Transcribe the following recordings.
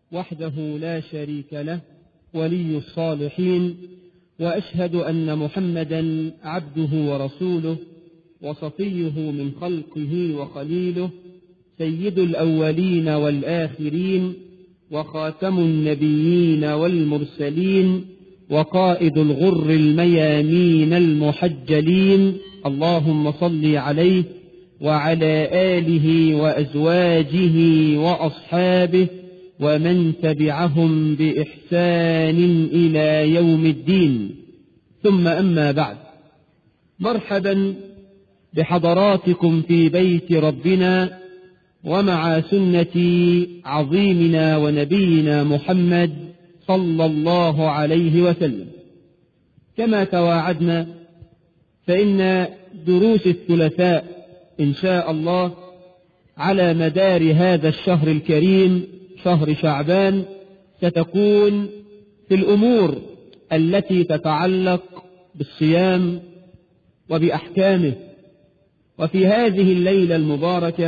وحده لا شريك له ولي الصالحين وأشهد أن محمدا عبده ورسوله وصفيه من خلقه وخليله سيد الأولين والآخرين وخاتم النبيين والمرسلين وقائد الغر الميامين المحجلين اللهم صل عليه وعلى آله وأزواجه وأصحابه ومن تبعهم بإحسان إلى يوم الدين ثم أما بعد مرحبا بحضراتكم في بيت ربنا ومع سنة عظيمنا ونبينا محمد صلى الله عليه وسلم كما تواعدنا فإن دروس الثلاثاء إن شاء الله على مدار هذا الشهر الكريم شهر شعبان ستكون في الأمور التي تتعلق بالصيام وبأحكامه وفي هذه الليلة المباركة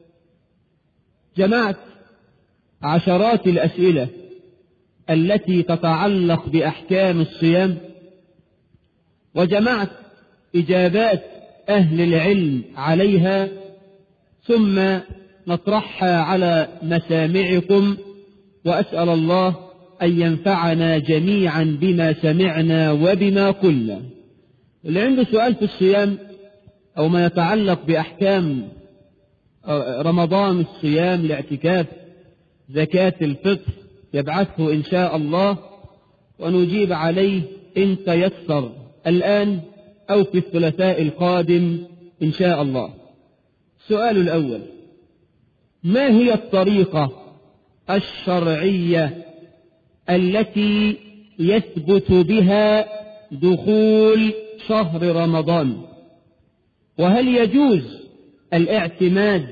جمعت عشرات الأسئلة التي تتعلق بأحكام الصيام وجمعت إجابات أهل العلم عليها ثم نطرحها على مسامعكم وأسأل الله أن ينفعنا جميعا بما سمعنا وبما قلنا اللي عنده سؤال في الصيام أو ما يتعلق بأحكام رمضان الصيام الاعتكاف زكاة الفطر يبعثه إن شاء الله ونجيب عليه إن تيسر الآن أو في الثلاثاء القادم إن شاء الله السؤال الأول ما هي الطريقة الشرعية التي يثبت بها دخول شهر رمضان وهل يجوز الاعتماد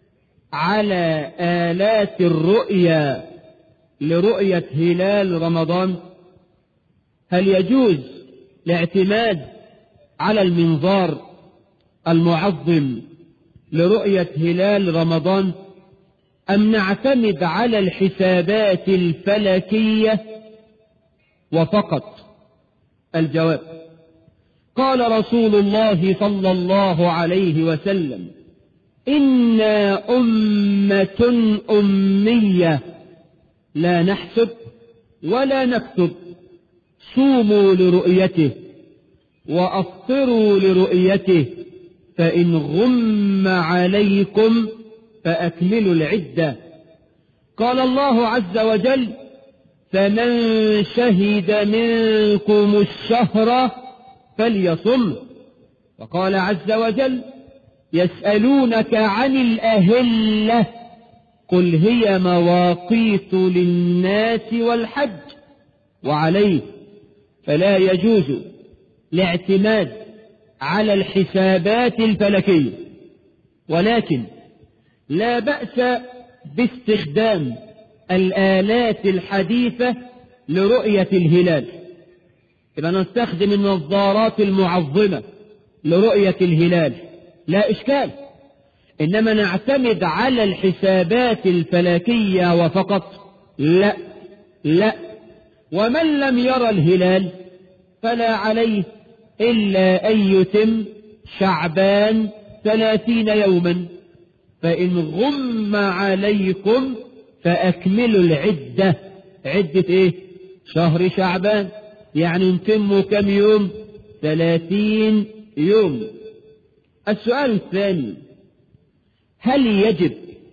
على آلات الرؤيا لرؤية هلال رمضان هل يجوز الاعتماد على المنظار المعظم لرؤية هلال رمضان أم نعتمد على الحسابات الفلكية وفقط الجواب قال رسول الله صلى الله عليه وسلم إنا أمة أمية لا نحسب ولا نكتب صوموا لرؤيته وأفطروا لرؤيته فإن غم عليكم فأكملوا العدة قال الله عز وجل فمن شهد منكم الشهر فليصم وقال عز وجل يسألونك عن الأهلة قل هي مواقيت للناس والحج وعليه فلا يجوز الاعتماد على الحسابات الفلكية ولكن لا بأس باستخدام الآلات الحديثة لرؤية الهلال إذا نستخدم النظارات المعظمة لرؤية الهلال لا إشكال إنما نعتمد على الحسابات الفلكية وفقط لا لا ومن لم يرى الهلال فلا عليه إلا أن يتم شعبان ثلاثين يوما فإن غم عليكم فأكملوا العدة عدة إيه شهر شعبان يعني نتموا كم يوم ثلاثين يوم السؤال الثاني هل يجب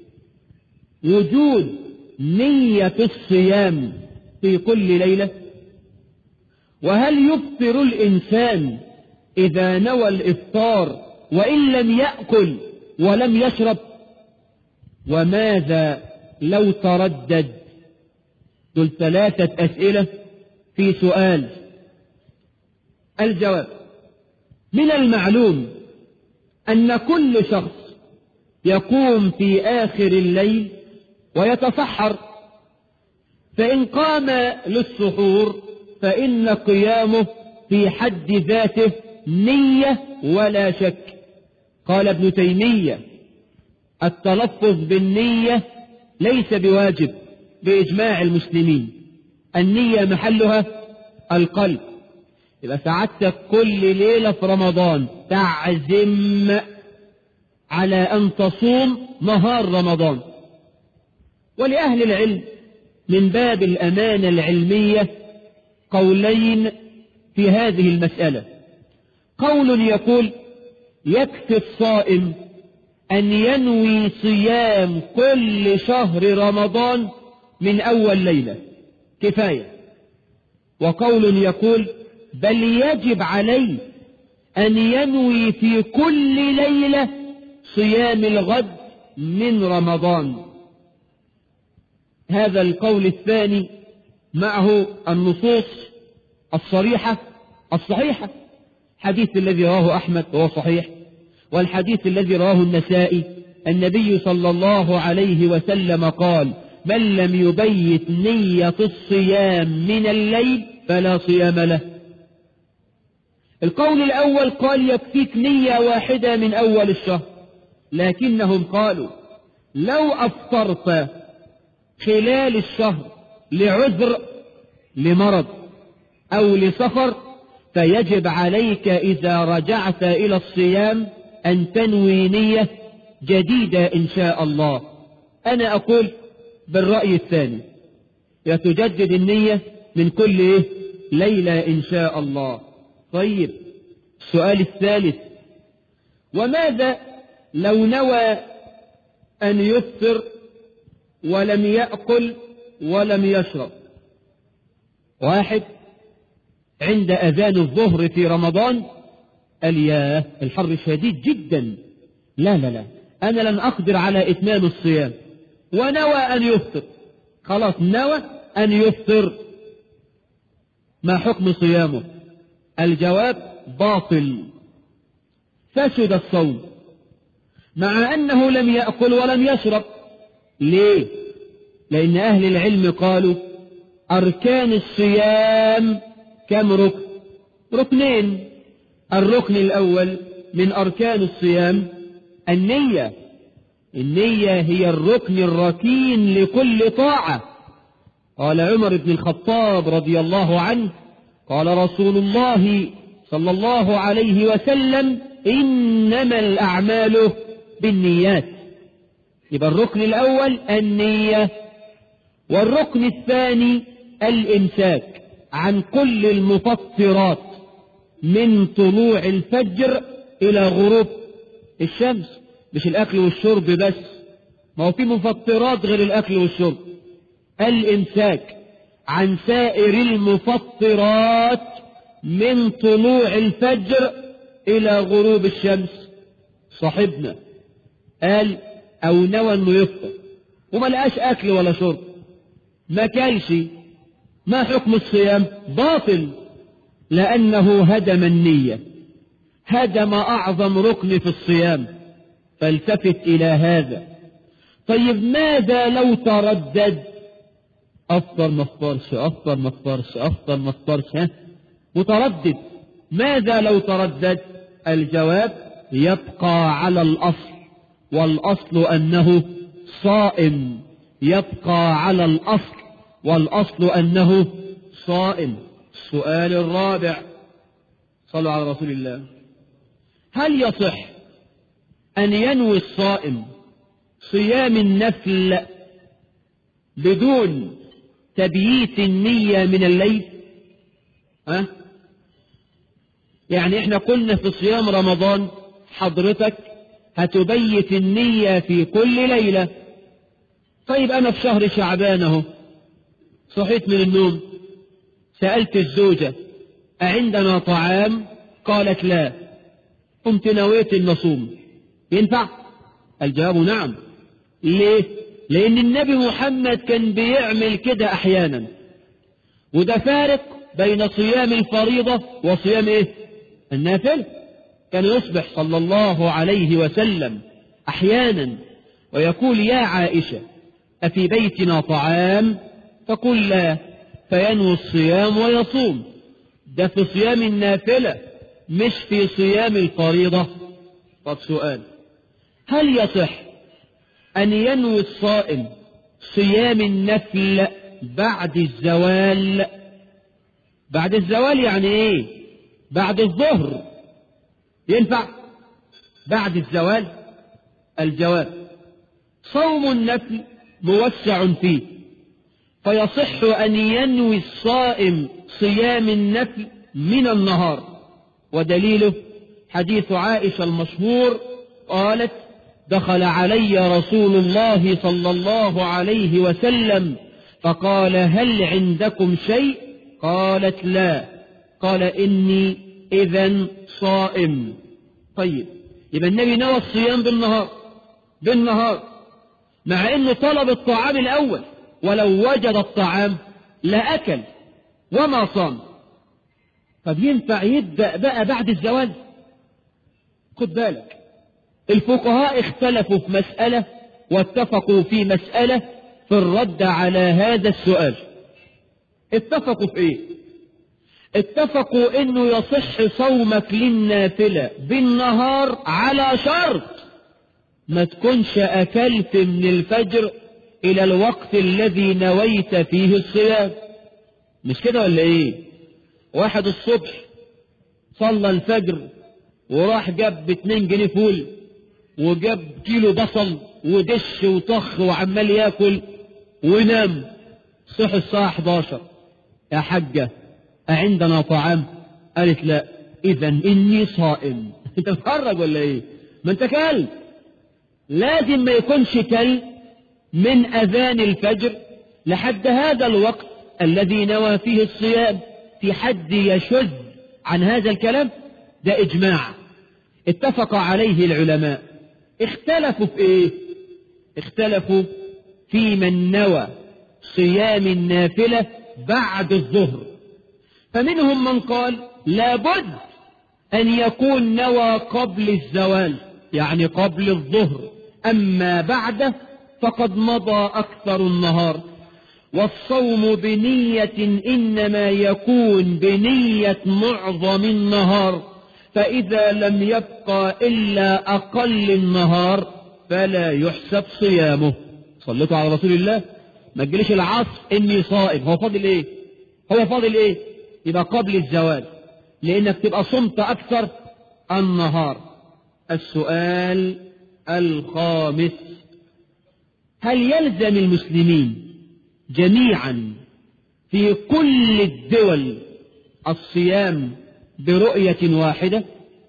وجود نية الصيام في كل ليلة وهل يفطر الإنسان إذا نوى الإفطار وإن لم يأكل ولم يشرب وماذا لو تردد دول ثلاثة أسئلة في سؤال الجواب من المعلوم أن كل شخص يقوم في آخر الليل ويتصحر فإن قام للسحور فإن قيامه في حد ذاته نية ولا شك قال ابن تيمية التلفظ بالنية ليس بواجب بإجماع المسلمين النية محلها القلب يبقى سعادتك كل ليلة في رمضان تعزم على أن تصوم نهار رمضان ولأهل العلم من باب الأمانة العلمية قولين في هذه المسألة قول يقول يكفي الصائم أن ينوي صيام كل شهر رمضان من أول ليلة كفاية وقول يقول بل يجب عليه أن ينوي في كل ليلة صيام الغد من رمضان هذا القول الثاني معه النصوص الصريحة الصحيحة حديث الذي رواه أحمد وهو صحيح والحديث الذي رواه النسائي النبي صلى الله عليه وسلم قال من لم يبيت نية الصيام من الليل فلا صيام له القول الأول قال يكفيك نية واحدة من أول الشهر لكنهم قالوا لو أفطرت خلال الشهر لعذر لمرض أو لسفر فيجب عليك إذا رجعت إلى الصيام أن تنوي نية جديدة إن شاء الله أنا أقول بالرأي الثاني يتجدد النية من كل إيه؟ ليلة إن شاء الله طيب السؤال الثالث وماذا لو نوى أن يفطر ولم يأكل ولم يشرب واحد عند أذان الظهر في رمضان قال ياه الحر شديد جدا لا لا لا أنا لن أقدر على إتمام الصيام ونوى أن يفطر خلاص نوى أن يفطر ما حكم صيامه الجواب باطل فسد الصوم مع أنه لم يأكل ولم يشرب ليه لأن أهل العلم قالوا أركان الصيام كم ركن ركنين الركن الأول من أركان الصيام النية النية هي الركن الركين لكل طاعة قال عمر بن الخطاب رضي الله عنه قال رسول الله صلى الله عليه وسلم إنما الأعمال بالنيات يبقى الركن الأول النية والركن الثاني الإمساك عن كل المفطرات من طلوع الفجر إلى غروب الشمس مش الأكل والشرب بس ما هو في مفطرات غير الأكل والشرب الإمساك عن سائر المفطرات من طلوع الفجر إلى غروب الشمس صاحبنا قال أو نوى أنه يفطر وما لقاش أكل ولا شرب ما كلش ما حكم الصيام باطل لأنه هدم النية هدم أعظم ركن في الصيام فالتفت إلى هذا طيب ماذا لو تردد أفطر ما افطرش أفطر ما افطرش أفطر ما افطرش ها متردد ماذا لو تردد الجواب يبقى على الأصل والأصل أنه صائم يبقى على الأصل والأصل أنه صائم السؤال الرابع صلوا على رسول الله هل يصح أن ينوي الصائم صيام النفل بدون تبييت النية من الليل أه؟ يعني احنا قلنا في صيام رمضان حضرتك هتبيت النية في كل ليلة طيب أنا في شهر شعبان اهو صحيت من النوم سألت الزوجة أعندنا طعام قالت لا قمت نويت النصوم ينفع الجواب نعم ليه لأن النبي محمد كان بيعمل كده أحيانا وده فارق بين صيام الفريضة وصيام إيه النافل كان يصبح صلى الله عليه وسلم أحيانا ويقول يا عائشة أفي بيتنا طعام تقول لا فينوي الصيام ويصوم ده في صيام النافلة مش في صيام الفريضة طب سؤال هل يصح أن ينوي الصائم صيام النفل بعد الزوال بعد الزوال يعني ايه بعد الظهر ينفع بعد الزوال الجواب صوم النفل موسع فيه فيصح أن ينوي الصائم صيام النفل من النهار ودليله حديث عائشة المشهور قالت دخل علي رسول الله صلى الله عليه وسلم فقال هل عندكم شيء قالت لا قال إني إذا صائم طيب يبقى النبي نوى الصيام بالنهار بالنهار مع انه طلب الطعام الاول ولو وجد الطعام لأكل وما صام طب ينفع يبدأ بقى بعد الزواج خد بالك الفقهاء اختلفوا في مسألة واتفقوا في مسألة في الرد على هذا السؤال اتفقوا في ايه اتفقوا انه يصح صومك للنافلة بالنهار على شرط ما تكونش اكلت من الفجر الى الوقت الذي نويت فيه الصيام مش كده ولا ايه واحد الصبح صلى الفجر وراح جاب اتنين جنيه فول وجاب كيلو بصل ودش وطخ وعمال ياكل ونام صح الساعة 11 يا حجة أعندنا طعام قالت لا إذا إني صائم أنت بتتفرج ولا إيه ما أنت كل لازم ما يكونش كل من أذان الفجر لحد هذا الوقت الذي نوى فيه الصيام في حد يشذ عن هذا الكلام ده إجماع اتفق عليه العلماء اختلفوا في ايه اختلفوا في من نوى صيام النافلة بعد الظهر فمنهم من قال لابد أن يكون نوى قبل الزوال يعني قبل الظهر أما بعده فقد مضى أكثر النهار والصوم بنية إنما يكون بنية معظم النهار فإذا لم يبقى إلا أقل النهار فلا يحسب صيامه صليتوا على رسول الله ما تجيليش العصر إني صائم هو فاضل إيه هو فاضل إيه يبقى قبل الزوال لأنك تبقى صمت أكثر النهار السؤال الخامس هل يلزم المسلمين جميعا في كل الدول الصيام برؤية واحدة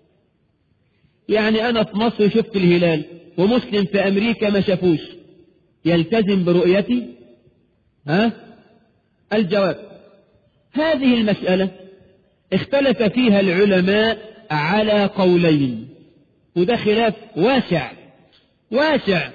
يعني أنا في مصر شفت الهلال ومسلم في أمريكا ما شافوش يلتزم برؤيتي ها الجواب هذه المسألة اختلف فيها العلماء على قولين وده خلاف واسع واسع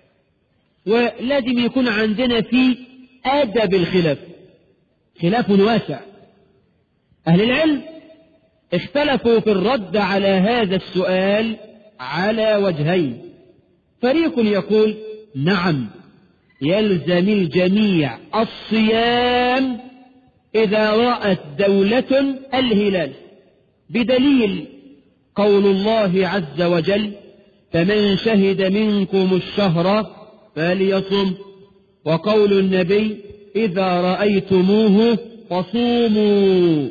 ولازم يكون عندنا فيه أدب الخلاف خلاف واسع أهل العلم اختلفوا في الرد على هذا السؤال على وجهين فريق يقول نعم يلزم الجميع الصيام إذا رأت دولة الهلال بدليل قول الله عز وجل فمن شهد منكم الشهر فليصم وقول النبي إذا رأيتموه فصوموا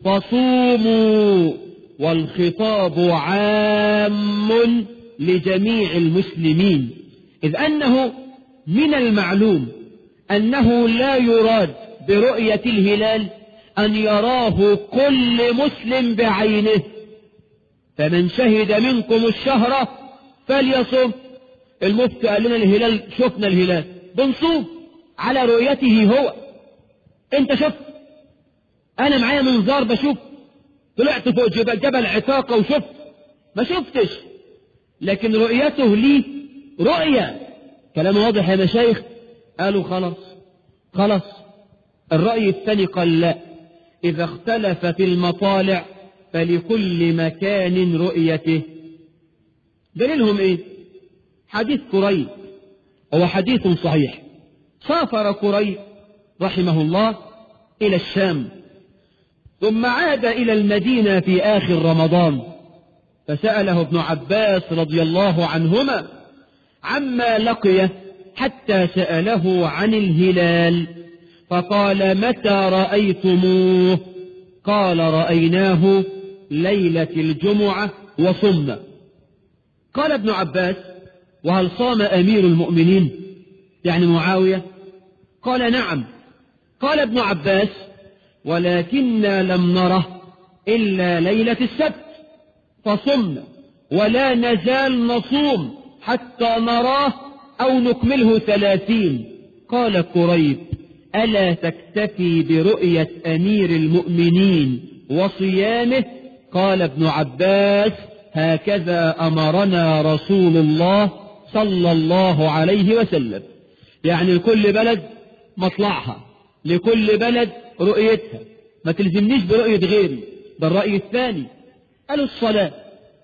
فصوموا والخطاب عام لجميع المسلمين إذ أنه من المعلوم أنه لا يراد برؤية الهلال أن يراه كل مسلم بعينه فمن شهد منكم الشهر فليصم المفتي قال لنا الهلال شفنا الهلال بنصوم على رؤيته هو انت شفت انا معايا منظار بشوف طلعت فوق جبل, جبل عتاقة وشفت ما شفتش لكن رؤيته لي رؤية كلام واضح يا مشايخ قالوا خلاص خلاص الرأي الثاني قال لا إذا اختلفت المطالع فلكل مكان رؤيته دليلهم ايه حديث كريب هو حديث صحيح سافر كريب رحمه الله إلى الشام ثم عاد إلى المدينة في آخر رمضان فسأله ابن عباس رضي الله عنهما عما لقيه حتى سأله عن الهلال فقال متى رأيتموه قال رأيناه ليلة الجمعة وصمنا قال ابن عباس وهل صام أمير المؤمنين يعني معاوية قال نعم قال ابن عباس ولكننا لم نره إلا ليلة السبت فصمنا ولا نزال نصوم حتى نراه أو نكمله ثلاثين قال كريب ألا تكتفي برؤية أمير المؤمنين وصيامه قال ابن عباس هكذا أمرنا رسول الله صلى الله عليه وسلم يعني لكل بلد مطلعها لكل بلد رؤيتها ما تلزمنيش برؤية غيري ده الرأي الثاني قالوا الصلاة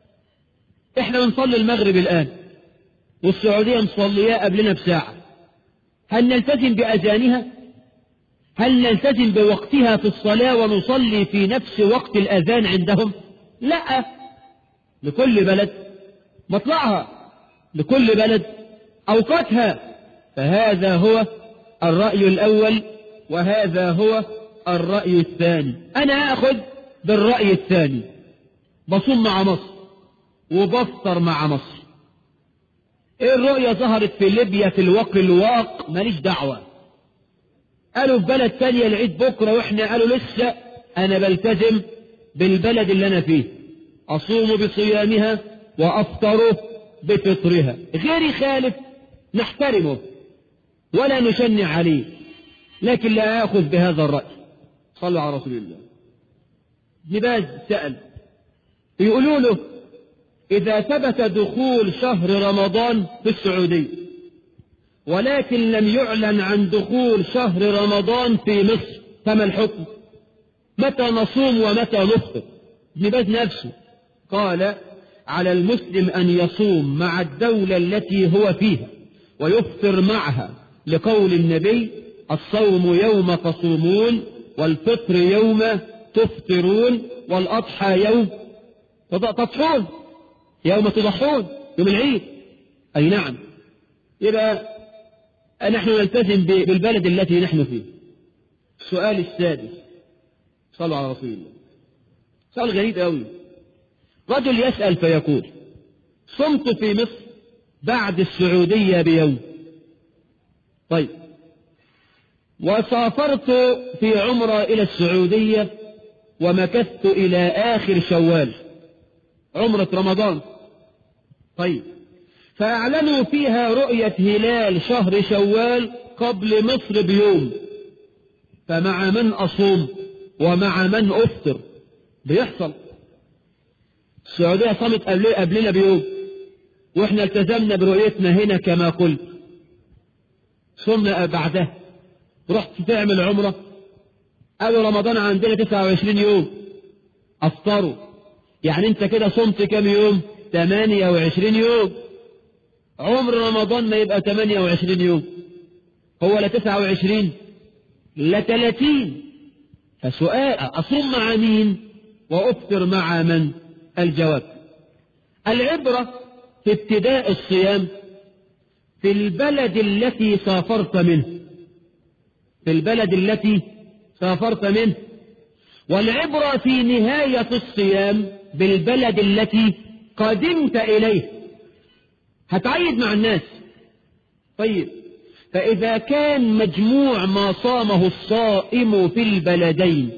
احنا بنصلي المغرب الآن والسعودية مصلياه قبلنا بساعة هل نلتزم بأذانها هل نلتزم بوقتها في الصلاة ونصلي في نفس وقت الأذان عندهم لا لكل بلد مطلعها لكل بلد أوقاتها فهذا هو الرأي الأول وهذا هو الرأي الثاني أنا أخذ بالرأي الثاني بصوم مع مصر وبفطر مع مصر ايه الرؤية ظهرت في ليبيا في الوقت الواق ماليش دعوة قالوا في بلد تانية العيد بكرة واحنا قالوا لسه انا بلتزم بالبلد اللي انا فيه اصوم بصيامها وافطر بفطرها غير خالف نحترمه ولا نشنع عليه لكن لا اخذ بهذا الرأي صلوا على رسول الله ابن باز سأل يقولوا له إذا ثبت دخول شهر رمضان في السعودية ولكن لم يعلن عن دخول شهر رمضان في مصر فما الحكم متى نصوم ومتى نفطر ابن باز نفسه قال على المسلم أن يصوم مع الدولة التي هو فيها ويفطر معها لقول النبي الصوم يوم تصومون والفطر يوم تفطرون والأضحى يوم تضحون يوم تضحون يوم العيد أي نعم يبقى نحن نلتزم بالبلد التي نحن فيه السؤال السادس صلوا على رسول الله سؤال غريب قوي رجل يسأل فيقول صمت في مصر بعد السعودية بيوم طيب وسافرت في عمرة إلى السعودية ومكثت إلى آخر شوال عمرة رمضان طيب فأعلنوا فيها رؤية هلال شهر شوال قبل مصر بيوم فمع من أصوم ومع من أفطر بيحصل السعودية صامت قبلنا بيوم واحنا التزمنا برؤيتنا هنا كما قلت صمنا بعدها رحت تعمل عمرة قالوا رمضان عندنا 29 يوم افطروا يعني انت كده صمت كم يوم 28 يوم عمر رمضان ما يبقى 28 يوم هو لا 29 لا 30 فسؤال أصوم مع مين وأفطر مع من الجواب العبرة في ابتداء الصيام في البلد التي سافرت منه في البلد التي سافرت منه والعبرة في نهاية الصيام بالبلد التي قدمت إليه هتعيد مع الناس طيب فإذا كان مجموع ما صامه الصائم في البلدين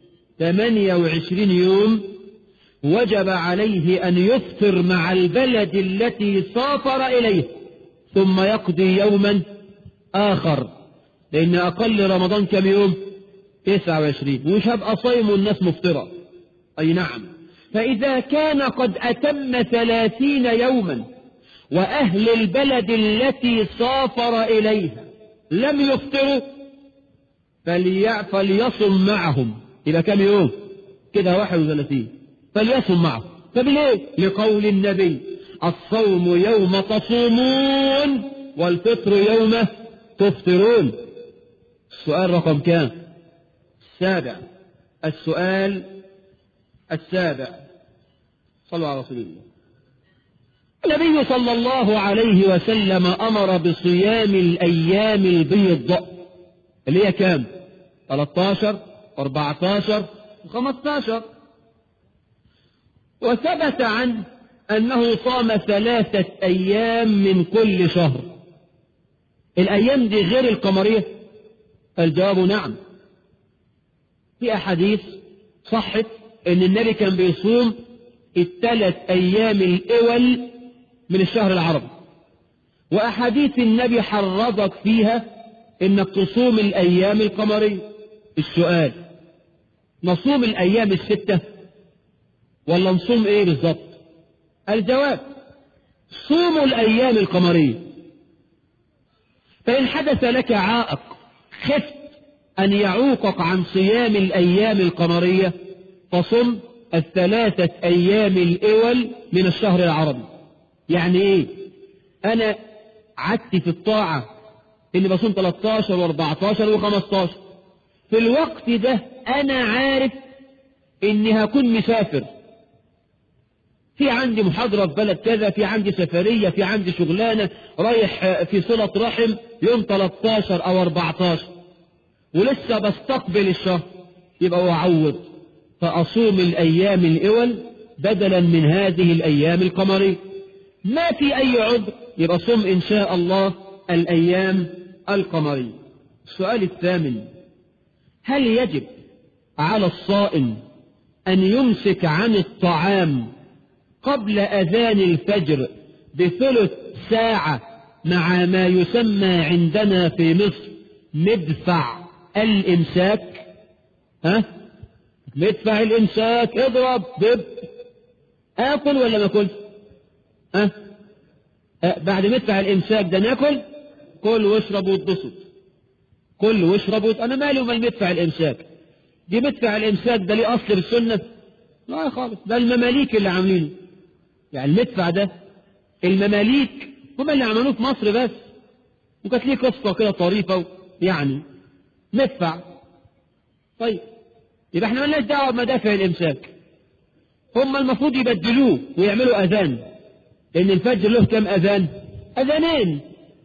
28 يوم وجب عليه أن يفطر مع البلد التي سافر إليه ثم يقضي يوما آخر لأن أقل رمضان كم يوم 29 ومش هبقى صايم والناس مفطرة أي نعم فإذا كان قد أتم ثلاثين يوما وأهل البلد التي سافر إليها لم يفطروا فلي... فليصم معهم إلى كم يوم كده 31 فليصم معهم فبليه لقول النبي الصوم يوم تصومون والفطر يوم تفطرون السؤال رقم كام السابع السؤال السابع صلوا على رسول الله النبي صلى الله عليه وسلم أمر بصيام الأيام البيض اللي هي كام 13 14 و15 وثبت عنه أنه صام ثلاثة أيام من كل شهر الأيام دي غير القمرية الجواب نعم في أحاديث صحت أن النبي كان بيصوم الثلاث أيام الأول من الشهر العربي وأحاديث النبي حرضك فيها إنك تصوم الأيام القمرية السؤال نصوم الأيام الستة ولا نصوم إيه بالظبط الجواب صوموا الأيام القمرية فإن حدث لك عائق خفت أن يعوقك عن صيام الأيام القمرية فصم الثلاثة أيام الأول من الشهر العربي يعني إيه أنا عدت في الطاعة إني بصوم 13 و14 و15 في الوقت ده أنا عارف إني هكون مسافر في عندي محاضرة في بلد كذا في عندي سفرية في عندي شغلانة رايح في صلة رحم يوم 13 أو 14 ولسه بستقبل الشهر يبقى أعوض فأصوم الأيام الأول بدلا من هذه الأيام القمرية ما في أي عذر يبقى صم إن شاء الله الأيام القمرية السؤال الثامن هل يجب على الصائم أن يمسك عن الطعام قبل أذان الفجر بثلث ساعة مع ما يسمى عندنا في مصر مدفع الإمساك ها مدفع الإمساك اضرب دب آكل ولا ما أكلش ها أه بعد مدفع الإمساك ده ناكل كل واشرب واتبسط كل واشرب وت... أنا مالي ومال مدفع الإمساك دي مدفع الإمساك ده ليه أصل بالسنة لا خالص ده المماليك اللي عاملينه يعني المدفع ده المماليك هم اللي عملوه في مصر بس وكانت ليه قصة كده طريفة يعني مدفع طيب يبقى احنا مالناش دعوة بمدافع الإمساك هم المفروض يبدلوه ويعملوا أذان لأن الفجر له كم أذان أذانين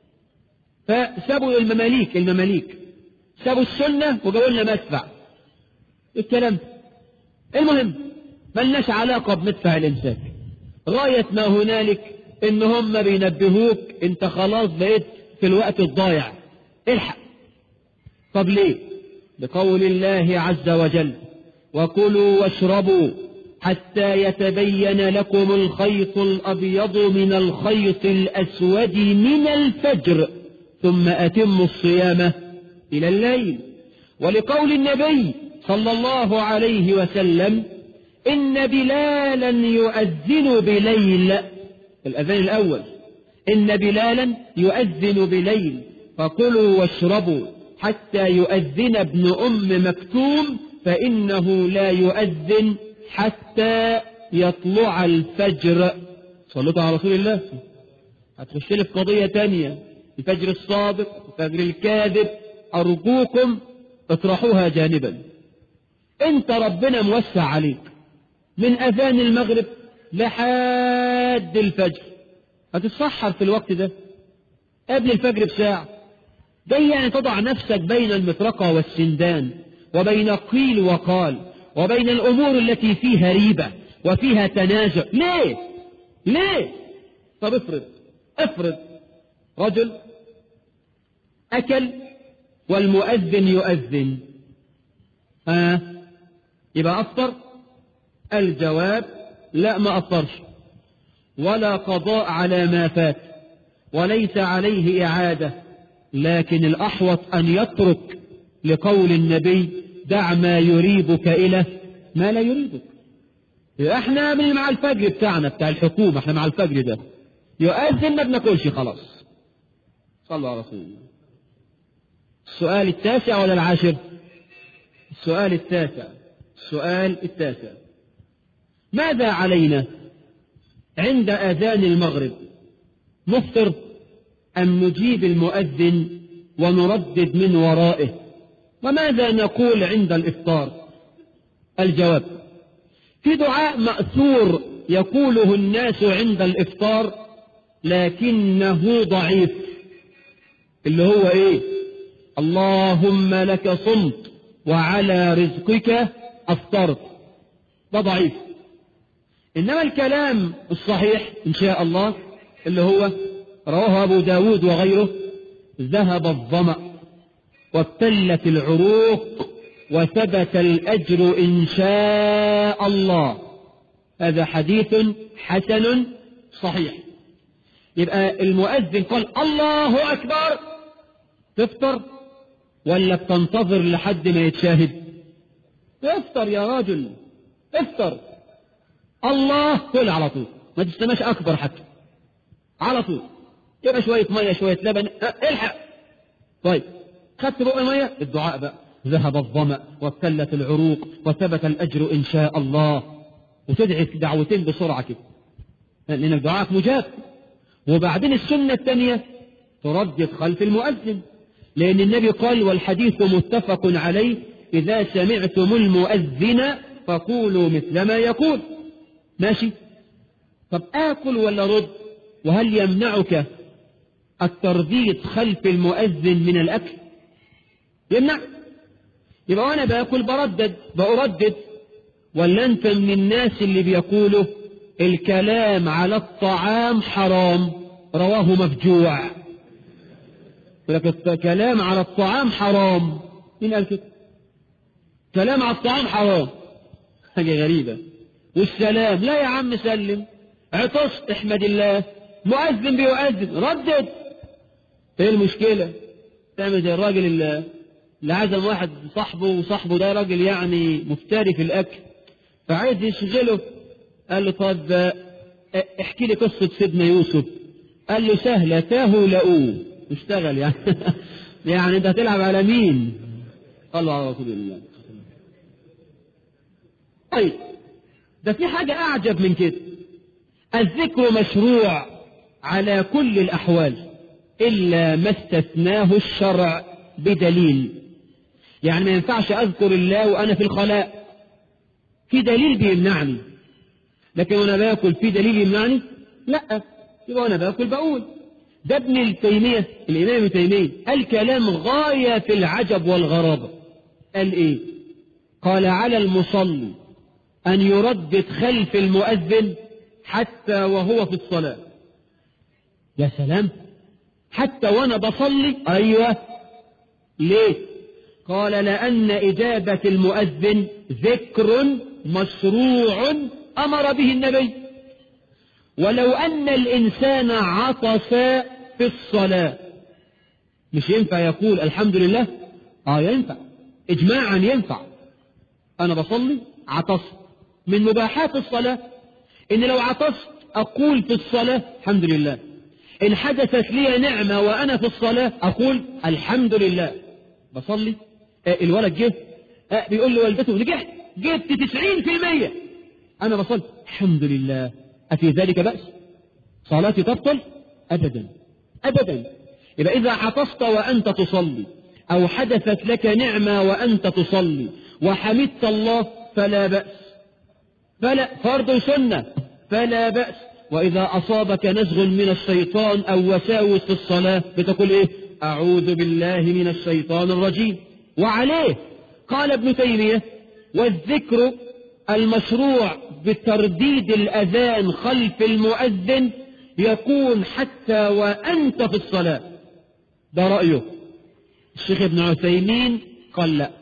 فسابوا المماليك المماليك سابوا السنة وجابوا لنا مدفع الكلام المهم ملناش علاقة بمدفع الإمساك غاية ما هنالك إن هم بينبهوك أنت خلاص بقيت في الوقت الضايع الحق طب ليه بقول الله عز وجل وكلوا واشربوا حتى يتبين لكم الخيط الأبيض من الخيط الأسود من الفجر ثم أتموا الصيام إلى الليل ولقول النبي صلى الله عليه وسلم إن بلالا يؤذن بليل الأذان الأول إن بلالا يؤذن بليل فكلوا واشربوا حتى يؤذن ابن أم مكتوم فإنه لا يؤذن حتى يطلع الفجر صلوا على رسول الله هتخش لي في قضية تانية الفجر الصادق الفجر الكاذب أرجوكم اطرحوها جانبا انت ربنا موسع عليك من أذان المغرب لحد الفجر هتتسحر في الوقت ده قبل الفجر بساعة جاي يعني تضع نفسك بين المطرقة والسندان وبين قيل وقال وبين الأمور التي فيها ريبة وفيها تنازع ليه ليه طب افرض افرض رجل أكل والمؤذن يؤذن آه يبقى أفطر الجواب لا ما أفطرش ولا قضاء على ما فات وليس عليه إعادة لكن الأحوط أن يترك لقول النبي دع ما يريبك إلى ما لا يريبك احنا من مع الفجر بتاعنا بتاع الحكومة احنا مع الفجر ده يؤذن ما بناكلش خلاص صلوا على رسول الله السؤال التاسع ولا العاشر السؤال التاسع السؤال التاسع ماذا علينا عند أذان المغرب نفطر أم نجيب المؤذن ونردد من ورائه وماذا نقول عند الإفطار الجواب في دعاء مأثور يقوله الناس عند الإفطار لكنه ضعيف اللي هو ايه اللهم لك صمت وعلى رزقك افطرت ده ضعيف انما الكلام الصحيح ان شاء الله اللي هو رواه ابو داود وغيره ذهب الظمأ وابتلت العروق وثبت الأجر إن شاء الله هذا حديث حسن صحيح يبقى المؤذن قال الله أكبر تفطر ولا بتنتظر لحد ما يتشاهد افطر يا راجل افطر الله كل على طول ما تستناش أكبر حتى على طول يبقى شوية مية شوية لبن اه الحق طيب خدت بقى مية الدعاء بقى ذهب الظمأ وابتلت العروق وثبت الأجر إن شاء الله وتدعي دعوتين بسرعة كده لأن دعاءك مجاب وبعدين السنة الثانية تردد خلف المؤذن لأن النبي قال والحديث متفق عليه إذا سمعتم المؤذن فقولوا مثل ما يقول ماشي طب آكل ولا رد وهل يمنعك الترديد خلف المؤذن من الأكل يمنع يبقى وانا باكل بردد بأردد ولا انت من الناس اللي بيقولوا الكلام على الطعام حرام رواه مفجوع لك الكلام على الطعام حرام مين قال كده كلام على الطعام حرام حاجة غريبة والسلام لا يا عم سلم عطست احمد الله مؤذن بيؤذن ردد ايه المشكلة تعمل زي الراجل اللي اللي عزم واحد صاحبه وصاحبه ده راجل يعني مفتري في الأكل فعايز يشغله قال له طب احكي لي قصة سيدنا يوسف قال له سهلة تاهوا لقوه اشتغل يعني يعني انت هتلعب على مين قال له على رسول الله طيب ده في حاجة أعجب من كده الذكر مشروع على كل الأحوال إلا ما استثناه الشرع بدليل يعني ما ينفعش أذكر الله وأنا في الخلاء في دليل بيمنعني لكن وأنا باكل في دليل يمنعني لا يبقى وأنا باكل بقول ده ابن التيمية الإمام ابن تيمية قال كلام غاية في العجب والغرابة قال إيه قال على المصلي أن يردد خلف المؤذن حتى وهو في الصلاة يا سلام حتى وأنا بصلي أيوة ليه قال لأن إجابة المؤذن ذكر مشروع أمر به النبي ولو أن الإنسان عطس في الصلاة مش ينفع يقول الحمد لله آه ينفع إجماعا ينفع أنا بصلي عطست من مباحات الصلاة إن لو عطست أقول في الصلاة الحمد لله إن حدثت لي نعمة وأنا في الصلاة أقول الحمد لله بصلي آه الولد جه آه بيقول لوالدته نجحت جبت تسعين في المية أنا بصلي الحمد لله أفي ذلك بأس صلاتي تبطل أبدا أبدا يبقى إذا عطست وأنت تصلي أو حدثت لك نعمة وأنت تصلي وحمدت الله فلا بأس فلا فرض سنة فلا بأس وإذا أصابك نزغ من الشيطان أو وساوس في الصلاة بتقول إيه أعوذ بالله من الشيطان الرجيم وعليه قال ابن تيمية والذكر المشروع بترديد الأذان خلف المؤذن يكون حتى وأنت في الصلاة ده رأيه الشيخ ابن عثيمين قال لا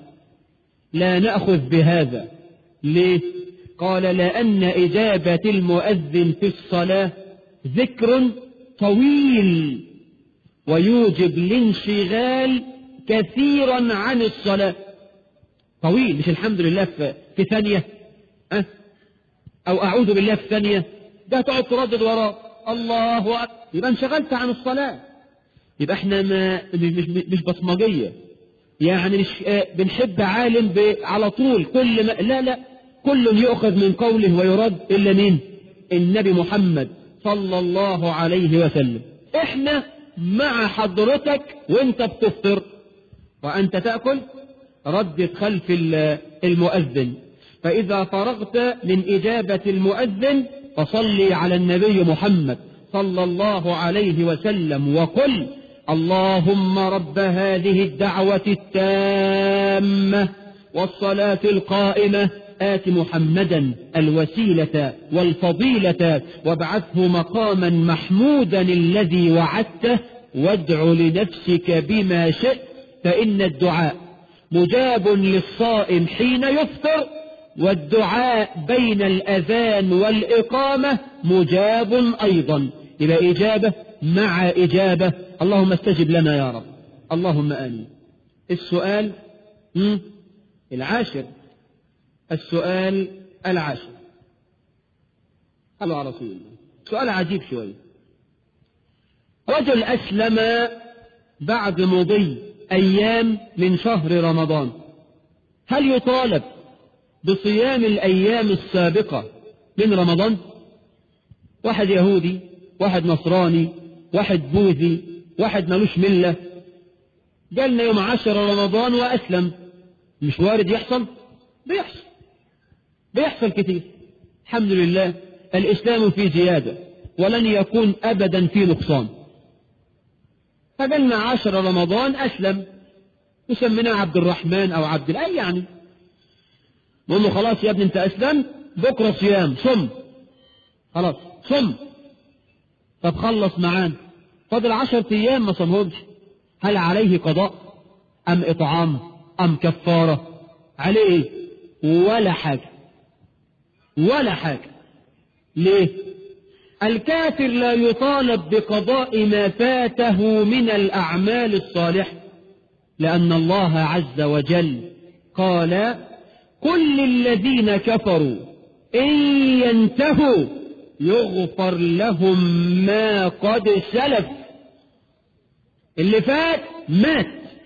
لا نأخذ بهذا ليه قال لأن إجابة المؤذن في الصلاة ذكر طويل ويوجب الانشغال كثيرا عن الصلاة طويل مش الحمد لله في, في ثانية أه؟ أو أعوذ بالله في ثانية ده تقعد تردد وراه الله أكبر يبقى انشغلت عن الصلاة يبقى احنا ما مش, مش بصمجية يعني مش بنحب عالم على طول كل ما لا لا كل يؤخذ من قوله ويرد إلا مين النبي محمد صلى الله عليه وسلم احنا مع حضرتك وانت بتفطر وانت تأكل ردد خلف المؤذن فإذا فرغت من إجابة المؤذن فصلي على النبي محمد صلى الله عليه وسلم وقل اللهم رب هذه الدعوة التامة والصلاة القائمة آت محمدا الوسيلة والفضيلة وابعثه مقاما محمودا الذي وعدته وادع لنفسك بما شئت فإن الدعاء مجاب للصائم حين يفطر والدعاء بين الأذان والإقامة مجاب أيضا إلى إجابة مع إجابة اللهم استجب لنا يا رب اللهم آمين السؤال العاشر السؤال العاشر صلوا على رسول الله سؤال عجيب شوي رجل أسلم بعد مضي أيام من شهر رمضان هل يطالب بصيام الأيام السابقة من رمضان واحد يهودي واحد نصراني واحد بوذي واحد ملوش ملة جالنا يوم عشر رمضان وأسلم مش وارد يحصل بيحصل بيحصل كتير الحمد لله الإسلام في زيادة ولن يكون أبدا في نقصان فجالنا عشر رمضان أسلم وسميناه عبد الرحمن أو عبد الأي يعني نقول له خلاص يا ابني أنت أسلمت بكرة صيام صم خلاص صم طب خلص معانا فاضل عشر أيام ما صمهمش هل عليه قضاء أم إطعام أم كفارة عليه إيه ولا حاجة ولا حاجة ليه الكافر لا يطالب بقضاء ما فاته من الأعمال الصالحة لأن الله عز وجل قال كل الذين كفروا إن ينتهوا يغفر لهم ما قد سلف اللي فات مات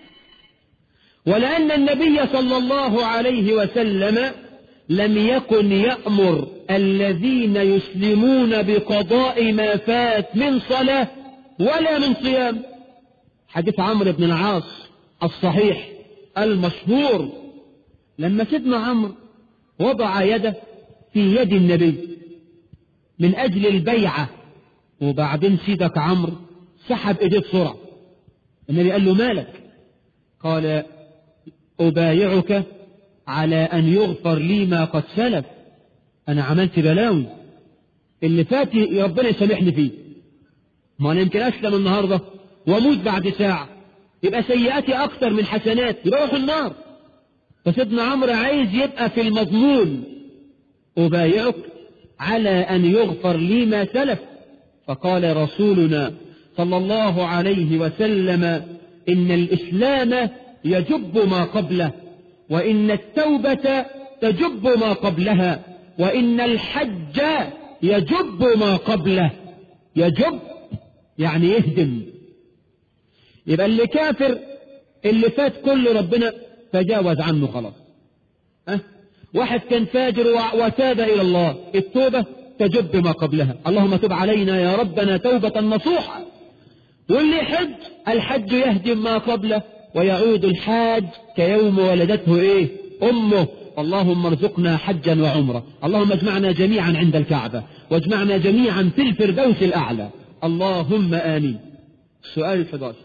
ولأن النبي صلى الله عليه وسلم لم يكن يأمر الذين يسلمون بقضاء ما فات من صلاة ولا من صيام حديث عمرو بن العاص الصحيح المشهور لما سيدنا عمرو وضع يده في يد النبي من أجل البيعة وبعدين سيدك عمرو سحب ايديه بسرعة النبي قال له مالك قال أبايعك على أن يغفر لي ما قد سلف أنا عملت بلاوي اللي فات ربنا يسامحني فيه ما أنا يمكن أسلم النهاردة وأموت بعد ساعة يبقى سيئاتي أكثر من حسنات يروح النار فسيدنا عمرو عايز يبقى في المضمون أبايعك على أن يغفر لي ما سلف فقال رسولنا صلى الله عليه وسلم إن الإسلام يجب ما قبله وإن التوبة تجب ما قبلها وإن الحج يجب ما قبله يجب يعني يهدم يبقى اللي كافر اللي فات كله ربنا تجاوز عنه خلاص أه؟ واحد كان فاجر وتاب إلى الله التوبة تجب ما قبلها اللهم تب علينا يا ربنا توبة نصوحة واللي حج الحج يهدم ما قبله ويعود الحاج كيوم ولدته ايه امه اللهم ارزقنا حجا وعمرة اللهم اجمعنا جميعا عند الكعبة واجمعنا جميعا في الفردوس الاعلى اللهم امين السؤال الحداشر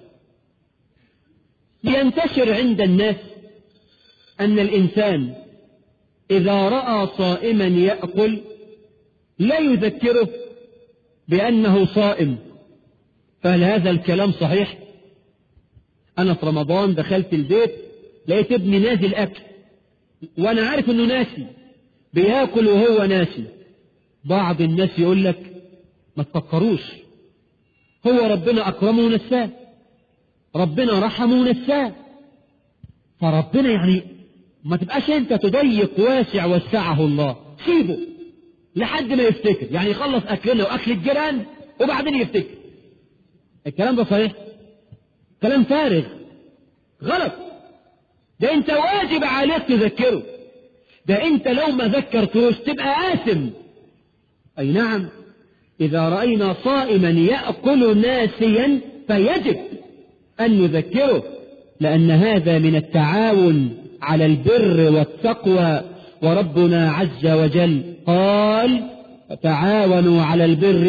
ينتشر عند الناس ان الانسان اذا رأى صائما يأكل لا يذكره بانه صائم فهل هذا الكلام صحيح أنا في رمضان دخلت البيت لقيت ابني نازل أكل وأنا عارف إنه ناسي بياكل وهو ناسي بعض الناس يقول لك ما تفكروش هو ربنا أكرمه ونساه ربنا رحمه ونساه فربنا يعني ما تبقاش أنت تضيق واسع وسعه الله سيبه لحد ما يفتكر يعني يخلص أكلنا وأكل الجيران وبعدين يفتكر الكلام ده صحيح كلام فارغ غلط ده انت واجب عليك تذكره ده انت لو ما ذكرتوش تبقى آثم اي نعم اذا رأينا صائما يأكل ناسيا فيجب ان نذكره لان هذا من التعاون على البر والتقوى وربنا عز وجل قال تعاونوا على البر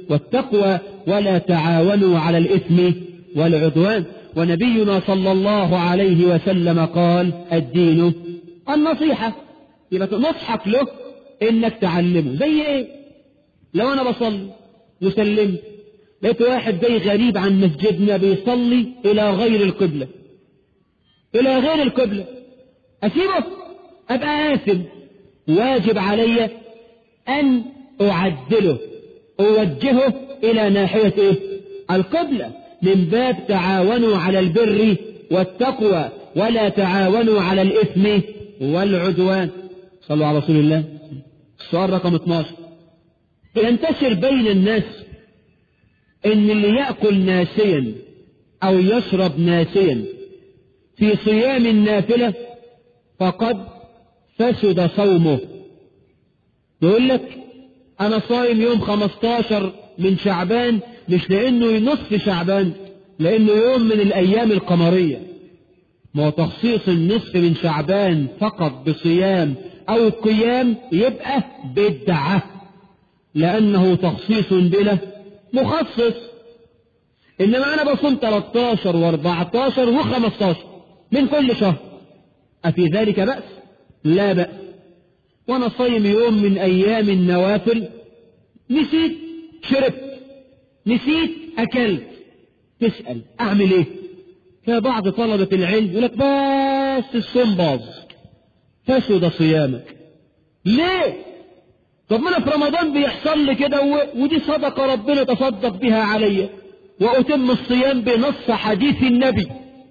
والتقوى ولا تعاونوا على الإثم والعدوان ونبينا صلى الله عليه وسلم قال الدين النصيحة يبقى نصحك له انك تعلمه زي ايه لو انا بصلي وسلمت لقيت واحد جاي غريب عن مسجدنا بيصلي الى غير القبلة الى غير القبلة اسيبه ابقى آثم واجب علي ان اعدله اوجهه الى ناحية ايه القبلة من باب تعاونوا على البر والتقوى ولا تعاونوا على الإثم والعدوان صلوا على رسول الله السؤال رقم 12 ينتشر بين الناس ان اللي يأكل ناسيا او يشرب ناسيا في صيام النافلة فقد فسد صومه يقول لك انا صايم يوم 15 من شعبان مش لانه نصف شعبان لانه يوم من الايام القمرية ما هو تخصيص النصف من شعبان فقط بصيام او قيام يبقى بدعة لانه تخصيص بلا مخصص انما انا بصوم 13 و14 و15 من كل شهر افي ذلك بأس لا بأس وانا صايم يوم من ايام النوافل نسيت شربت نسيت اكلت تسأل اعمل ايه فبعض طلبة العلم يقول لك بس الصوم باظ فسد صيامك ليه طب ما انا في رمضان بيحصل لي كده و... ودي صدقة ربنا تصدق بها عليا واتم الصيام بنص حديث النبي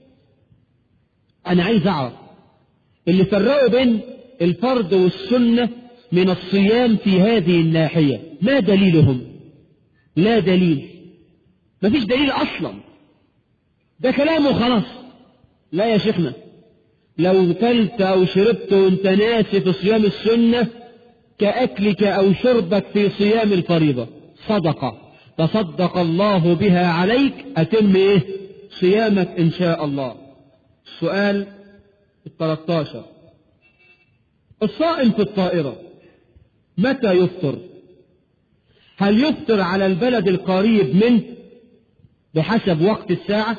انا عايز اعرف اللي فرقوا بين الفرض والسنة من الصيام في هذه الناحية ما دليلهم لا دليل ما فيش دليل اصلا ده كلامه خلاص لا يا شيخنا لو كلت او شربت وانت ناسي في صيام السنة كأكلك او شربك في صيام الفريضة صدقة تصدق الله بها عليك اتم ايه صيامك ان شاء الله السؤال الثلاثاشر الصائم في الطائرة متى يفطر هل يفطر على البلد القريب منه بحسب وقت الساعة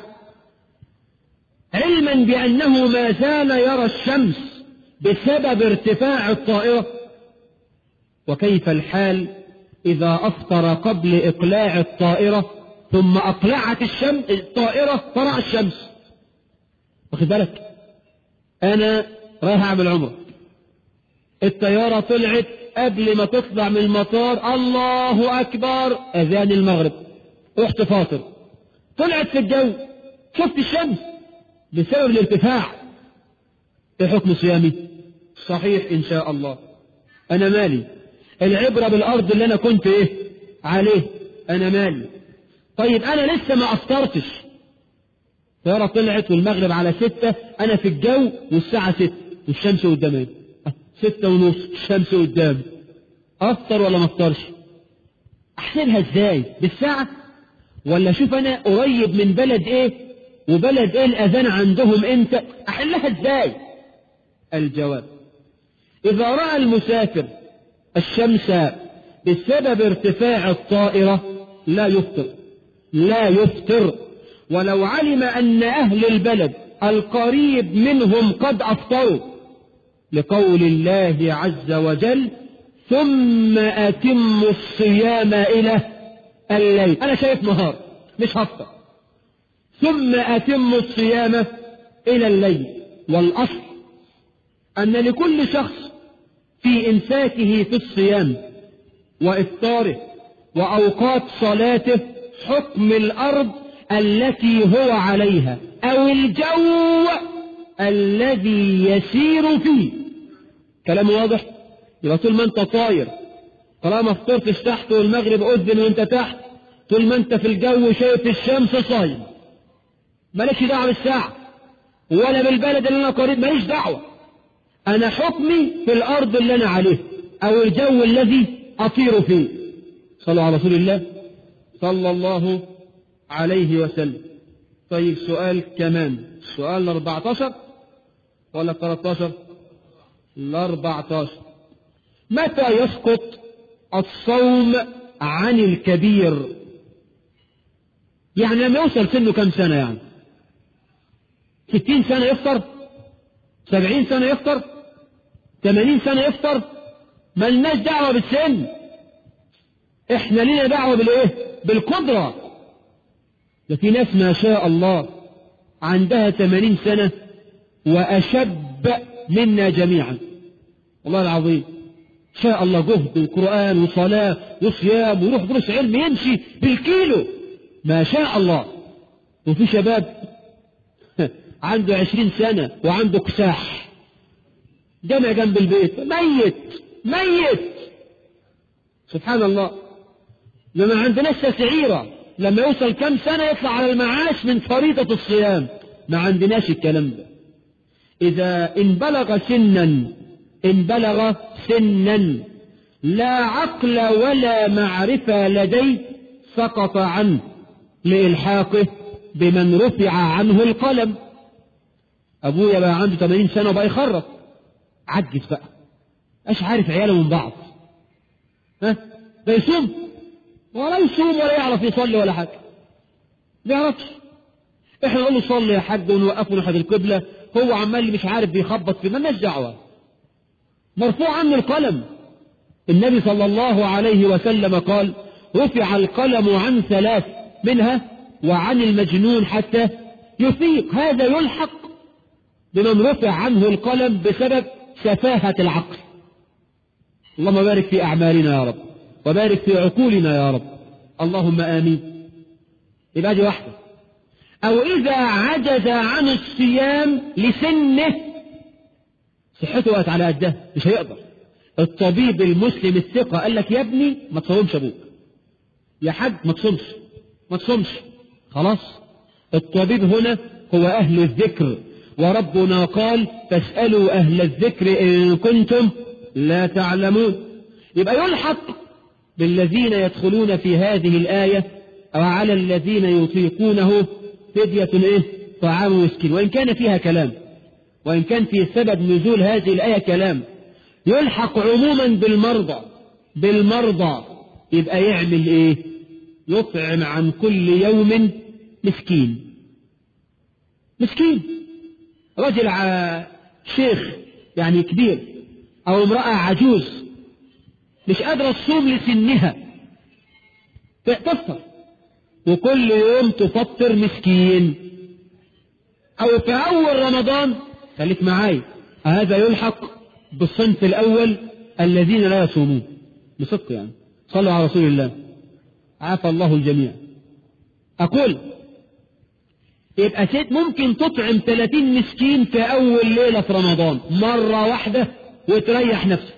علما بأنه ما زال يرى الشمس بسبب ارتفاع الطائرة وكيف الحال إذا أفطر قبل إقلاع الطائرة ثم أقلعت الشمس الطائرة طلع الشمس واخد بالك أنا رايح أعمل عمره الطيارة طلعت قبل ما تطلع من المطار الله أكبر أذان المغرب رحت فاطر طلعت في الجو شفت الشمس بسبب الارتفاع ايه حكم صيامي صحيح ان شاء الله انا مالي العبرة بالارض اللي انا كنت ايه عليه انا مالي طيب انا لسه ما افطرتش طيارة طلعت والمغرب على ستة انا في الجو والساعة ستة والشمس قدامي ستة ونص الشمس قدامي افطر ولا ما افطرش احسبها ازاي بالساعة ولا اشوف انا قريب من بلد ايه وبلد ايه الاذان عندهم امتى احلها ازاي الجواب اذا رأى المسافر الشمس بسبب ارتفاع الطائرة لا يفطر لا يفطر ولو علم ان اهل البلد القريب منهم قد افطروا لقول الله عز وجل ثم اتموا الصيام الى الليل انا شايف نهار مش هفطر ثم أتم الصيام إلى الليل والأصل أن لكل شخص في إمساكه في الصيام وإفطاره وأوقات صلاته حكم الأرض التي هو عليها أو الجو الذي يسير فيه كلام واضح يبقى طول ما انت طاير طالما فطرتش تحت والمغرب أذن وانت تحت طول ما انت في الجو شايف الشمس صايم مالكش دعوة بالساعة ولا بالبلد اللي انا قريب ماليش دعوة انا حكمي في الارض اللي انا عليه او الجو الذي اطير فيه صلوا على رسول الله صلى الله عليه وسلم طيب سؤال كمان السؤال 14 ولا 13 ال 14 متى يسقط الصوم عن الكبير يعني لما يوصل سنه كم سنة يعني ستين سنة يفطر سبعين سنة يفطر ثمانين سنة يفطر ملناش دعوة بالسن احنا لنا دعوة بالايه بالقدرة ده في ناس ما شاء الله عندها ثمانين سنة وأشب منا جميعا والله العظيم شاء الله جهد وقرآن وصلاة وصيام ويروح دروس علم يمشي بالكيلو ما شاء الله وفي شباب عنده عشرين سنة وعنده كساح جمع جنب البيت ميت ميت سبحان الله لما عندناش تسعيرة لما يوصل كم سنة يطلع على المعاش من فريضة الصيام ما عندناش الكلام ده إذا إن بلغ سنا إن بلغ سنا لا عقل ولا معرفة لديه سقط عنه لإلحاقه بمن رفع عنه القلم أبويا بقى عنده 80 سنة وبقى يخرف عجز بقى ايش عارف عياله من بعض ها ده يصوم ولا يصوم ولا يعرف يصلي ولا حاجة ما يعرفش احنا نقول له صلي يا حاج ونوقفه ناحية القبلة هو عمال مش عارف بيخبط في مالناش دعوة مرفوع عنه القلم النبي صلى الله عليه وسلم قال رفع القلم عن ثلاث منها وعن المجنون حتى يفيق هذا يلحق بمن رفع عنه القلم بسبب سفاهة العقل اللهم بارك في أعمالنا يا رب وبارك في عقولنا يا رب اللهم آمين يبقى دي واحدة أو إذا عجز عن الصيام لسنه صحته وقت على قده مش هيقدر الطبيب المسلم الثقة قال لك يا ابني ما تصومش أبوك يا حاج ما تصومش ما تصومش خلاص الطبيب هنا هو أهل الذكر وربنا قال فاسألوا أهل الذكر إن كنتم لا تعلمون يبقى يلحق بالذين يدخلون في هذه الآية أو على الذين يطيقونه فدية إيه؟ طعام مسكين وإن كان فيها كلام وإن كان في سبب نزول هذه الآية كلام يلحق عموما بالمرضى بالمرضى يبقى يعمل إيه يطعم عن كل يوم مسكين مسكين رجل شيخ يعني كبير أو امرأة عجوز مش قادرة تصوم لسنها تفطر وكل يوم تفطر مسكين أو في أول رمضان خليك معاي هذا يلحق بالصنف الأول الذين لا يصومون بصدق يعني صلوا على رسول الله عافى الله الجميع أقول يبقى ست ممكن تطعم 30 مسكين في أول ليلة في رمضان مرة واحدة وتريح نفسك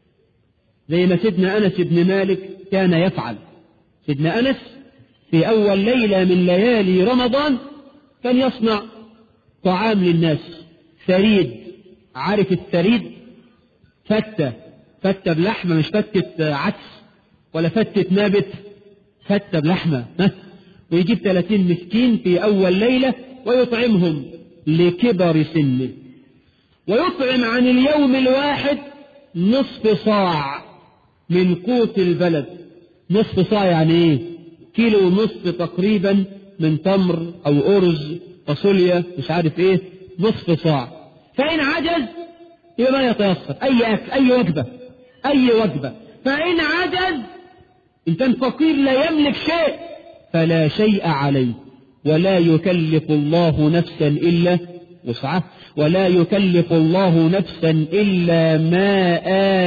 زي ما سيدنا أنس بن مالك كان يفعل سيدنا أنس في أول ليلة من ليالي رمضان كان يصنع طعام للناس ثريد عارف الثريد فتة فتة بلحمة مش فتة عدس ولا فتة نابت فتة بلحمة ويجيب 30 مسكين في أول ليلة ويطعمهم لكبر سنه ويطعم عن اليوم الواحد نصف صاع من قوت البلد نصف صاع يعني ايه كيلو ونصف تقريبا من تمر او ارز فاصوليا مش عارف ايه نصف صاع فان عجز يبقى ما يتيسر اي اكل اي وجبه اي وجبه فان عجز ان كان فقير لا يملك شيء فلا شيء عليه ولا يكلف الله نفسا الا وسعها ولا يكلف الله نفسا إلا ما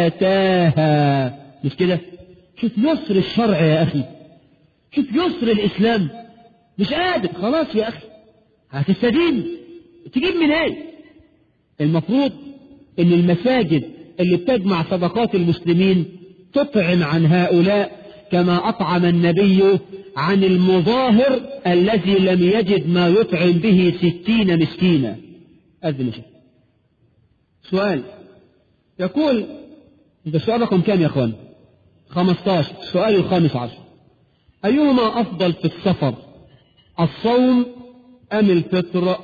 آتاها مش كده شوف يسر الشرع يا أخي شوف يسر الإسلام مش قادر خلاص يا أخي هتستدين تجيب من ايه المفروض ان المساجد اللي بتجمع صدقات المسلمين تطعم عن هؤلاء كما أطعم النبي عن المظاهر الذي لم يجد ما يطعم به ستين مسكينا أذن شيء سؤال يقول ده سؤال رقم كام يا أخوان 15 السؤال الخامس عشر أيهما أفضل في السفر الصوم أم الفطر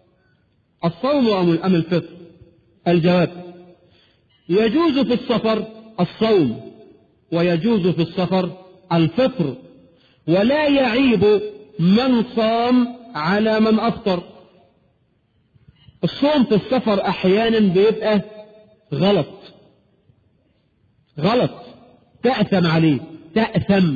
الصوم أم الفطر الجواب يجوز في السفر الصوم ويجوز في السفر الفطر ولا يعيب من صام على من أفطر الصوم في السفر أحيانا بيبقى غلط غلط تأثم عليه تأثم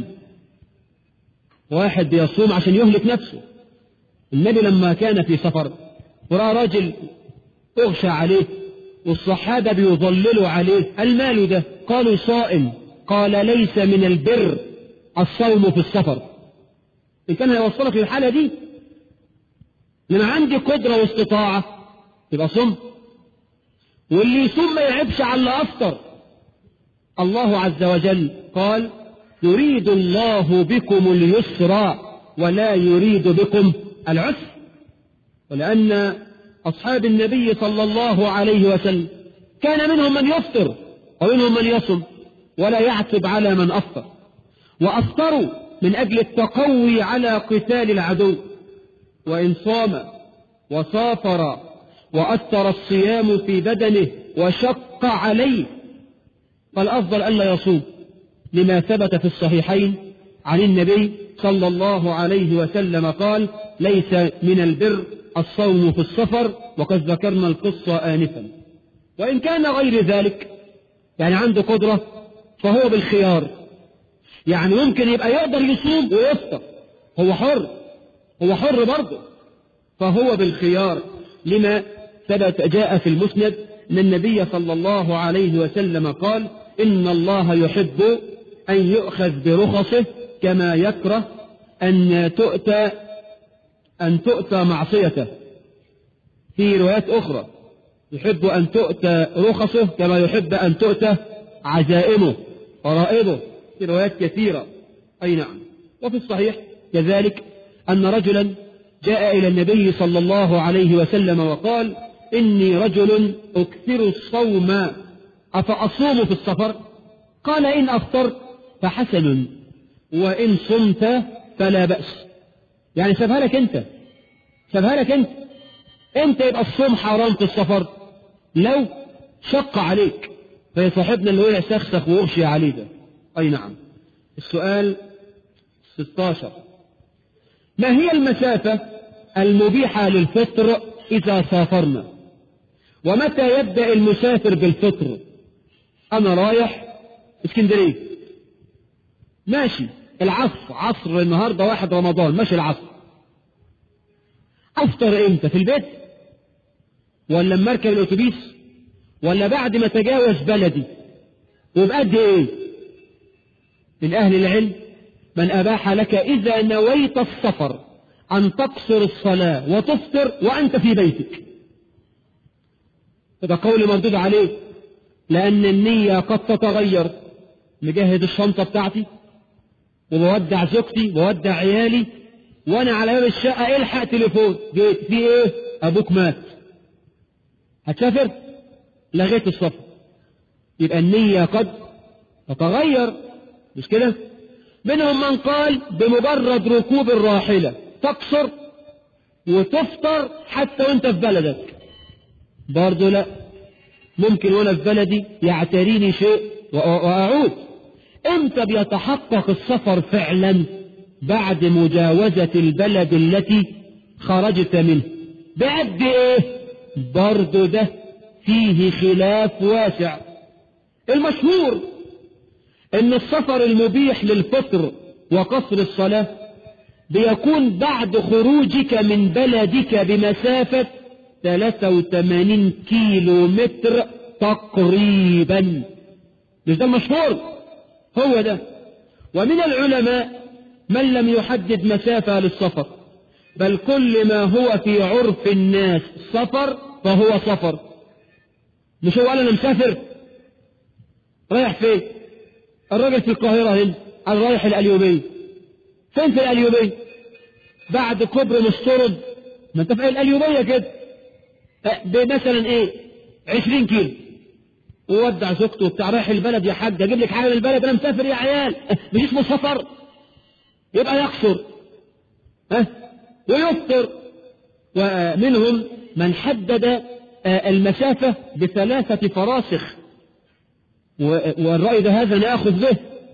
واحد بيصوم عشان يهلك نفسه النبي لما كان في سفر ورأى راجل أغشى عليه والصحابة بيظللوا عليه المال ده قالوا صائم قال ليس من البر الصوم في السفر إن كان هيوصلك للحالة دي لما عندي قدرة واستطاعة يبقى صم واللي يصوم ما يعبش على اللي أفطر الله عز وجل قال يريد الله بكم اليسر ولا يريد بكم العسر ولأن أصحاب النبي صلى الله عليه وسلم كان منهم من يفطر ومنهم من يصم ولا يعتب على من أفطر وأفطروا من أجل التقوي على قتال العدو وإن صام وسافر وأثر الصيام في بدنه وشق عليه فالأفضل ألا يصوم لما ثبت في الصحيحين عن النبي صلى الله عليه وسلم قال ليس من البر الصوم في السفر وقد ذكرنا القصة آنفا وإن كان غير ذلك يعني عنده قدرة فهو بالخيار يعني ممكن يبقى يقدر يصوم ويفطر هو حر هو حر برضه فهو بالخيار لما ثبت جاء في المسند أن النبي صلى الله عليه وسلم قال إن الله يحب أن يؤخذ برخصه كما يكره أن تؤتى أن تؤتى معصيته في روايات أخرى يحب أن تؤتى رخصه كما يحب أن تؤتى عزائمه فرائضه في روايات كثيرة أي نعم وفي الصحيح كذلك أن رجلا جاء إلى النبي صلى الله عليه وسلم وقال إني رجل أكثر الصوم أفأصوم في السفر قال إن أفطرت فحسن وإن صمت فلا بأس يعني سابها لك أنت سابها لك أنت أنت يبقى الصوم حرام في السفر لو شق عليك فهي صاحبنا اللي وقع سخسخ وأغشي عليه ده أي نعم السؤال 16 ما هي المسافة المبيحة للفطر إذا سافرنا ومتى يبدأ المسافر بالفطر أنا رايح اسكندرية ماشي العصر عصر النهاردة واحد رمضان ماشي العصر أفطر إمتى في البيت ولا لما اركب الأتوبيس ولا بعد ما تجاوز بلدي وبقد إيه من أهل العلم من أباح لك إذا نويت السفر أن تقصر الصلاة وتفطر وأنت في بيتك هذا قول مردود عليه لأن النية قد تتغير مجهز الشنطة بتاعتي وبودع زوجتي وبودع عيالي وأنا على باب الشقة الحق تليفون جيت في إيه أبوك مات هتسافر لغيت السفر يبقى النية قد تتغير مش كده منهم من قال بمجرد ركوب الراحلة تقصر وتفطر حتى وانت في بلدك برضه لا ممكن وانا في بلدي يعتريني شيء واعود امتى بيتحقق السفر فعلا بعد مجاوزة البلد التي خرجت منه بعد ايه برضه ده فيه خلاف واسع المشهور ان السفر المبيح للفطر وقصر الصلاة بيكون بعد خروجك من بلدك بمسافة 83 كيلو متر تقريبا مش ده المشهور هو ده ومن العلماء من لم يحدد مسافة للسفر بل كل ما هو في عرف الناس سفر فهو سفر مش هو قال انا مسافر رايح فين الراجل في القاهرة هنا أنا رايح الأليوبية فين في الأليوبية بعد كبر مسترد ما انت في الأليوبية كده بمثلا ايه عشرين كيلو وودع زوجته وبتاع رايح البلد يا حاج اجيب لك حاجه من البلد انا مسافر يا عيال مش اسمه سفر يبقى يقصر ها ويفطر ومنهم من حدد المسافة بثلاثة فراسخ والرأي ده هذا نأخذ به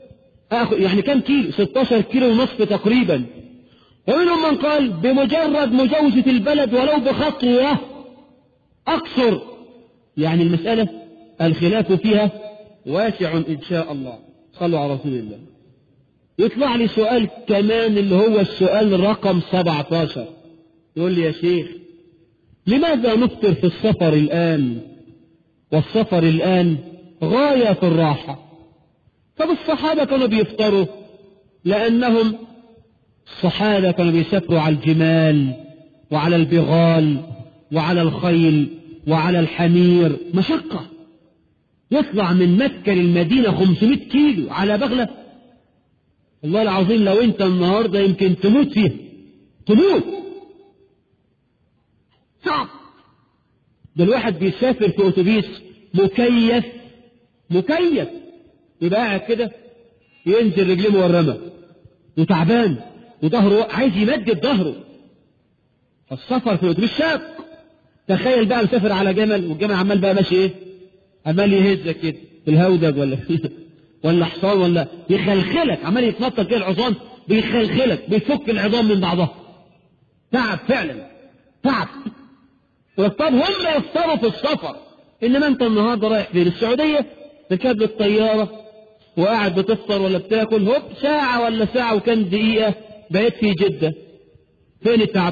أخ- يعني كم كيلو 16 كيلو ونصف تقريبا ومنهم من قال بمجرد مجاوزة البلد ولو بخطوة أقصر يعني المسألة الخلاف فيها واسع إن شاء الله صلوا على رسول الله يطلع لي سؤال كمان اللي هو السؤال رقم 17 يقول لي يا شيخ لماذا نفطر في السفر الآن والسفر الآن غاية في الراحة طب الصحابة كانوا بيفطروا لأنهم الصحابة كانوا بيسافروا على الجمال وعلى البغال وعلى الخيل وعلى الحمير مشقة يطلع من مكة للمدينة 500 كيلو على بغلة والله العظيم لو انت النهاردة يمكن تموت فيها تموت صعب ده الواحد بيسافر في اتوبيس مكيف مكيف يبقى قاعد كده ينزل رجليه مورمه وتعبان وظهره عايز يمدد ظهره فالسفر في الاتوبيس شاق تخيل بقى مسافر على جمل والجمل عمال بقى ماشي ايه عمال يهزك كده في الهودج ولا ولا حصان ولا يخلخلك عمال يتنطط كده العظام بيخلخلك بيفك العظام من بعضها تعب فعلا تعب طب هم يفطروا في السفر انما انت النهارده رايح فين السعوديه تركب الطياره وقاعد بتفطر ولا بتاكل هوب ساعه ولا ساعه وكم دقيقه بقيت في جده فين التعب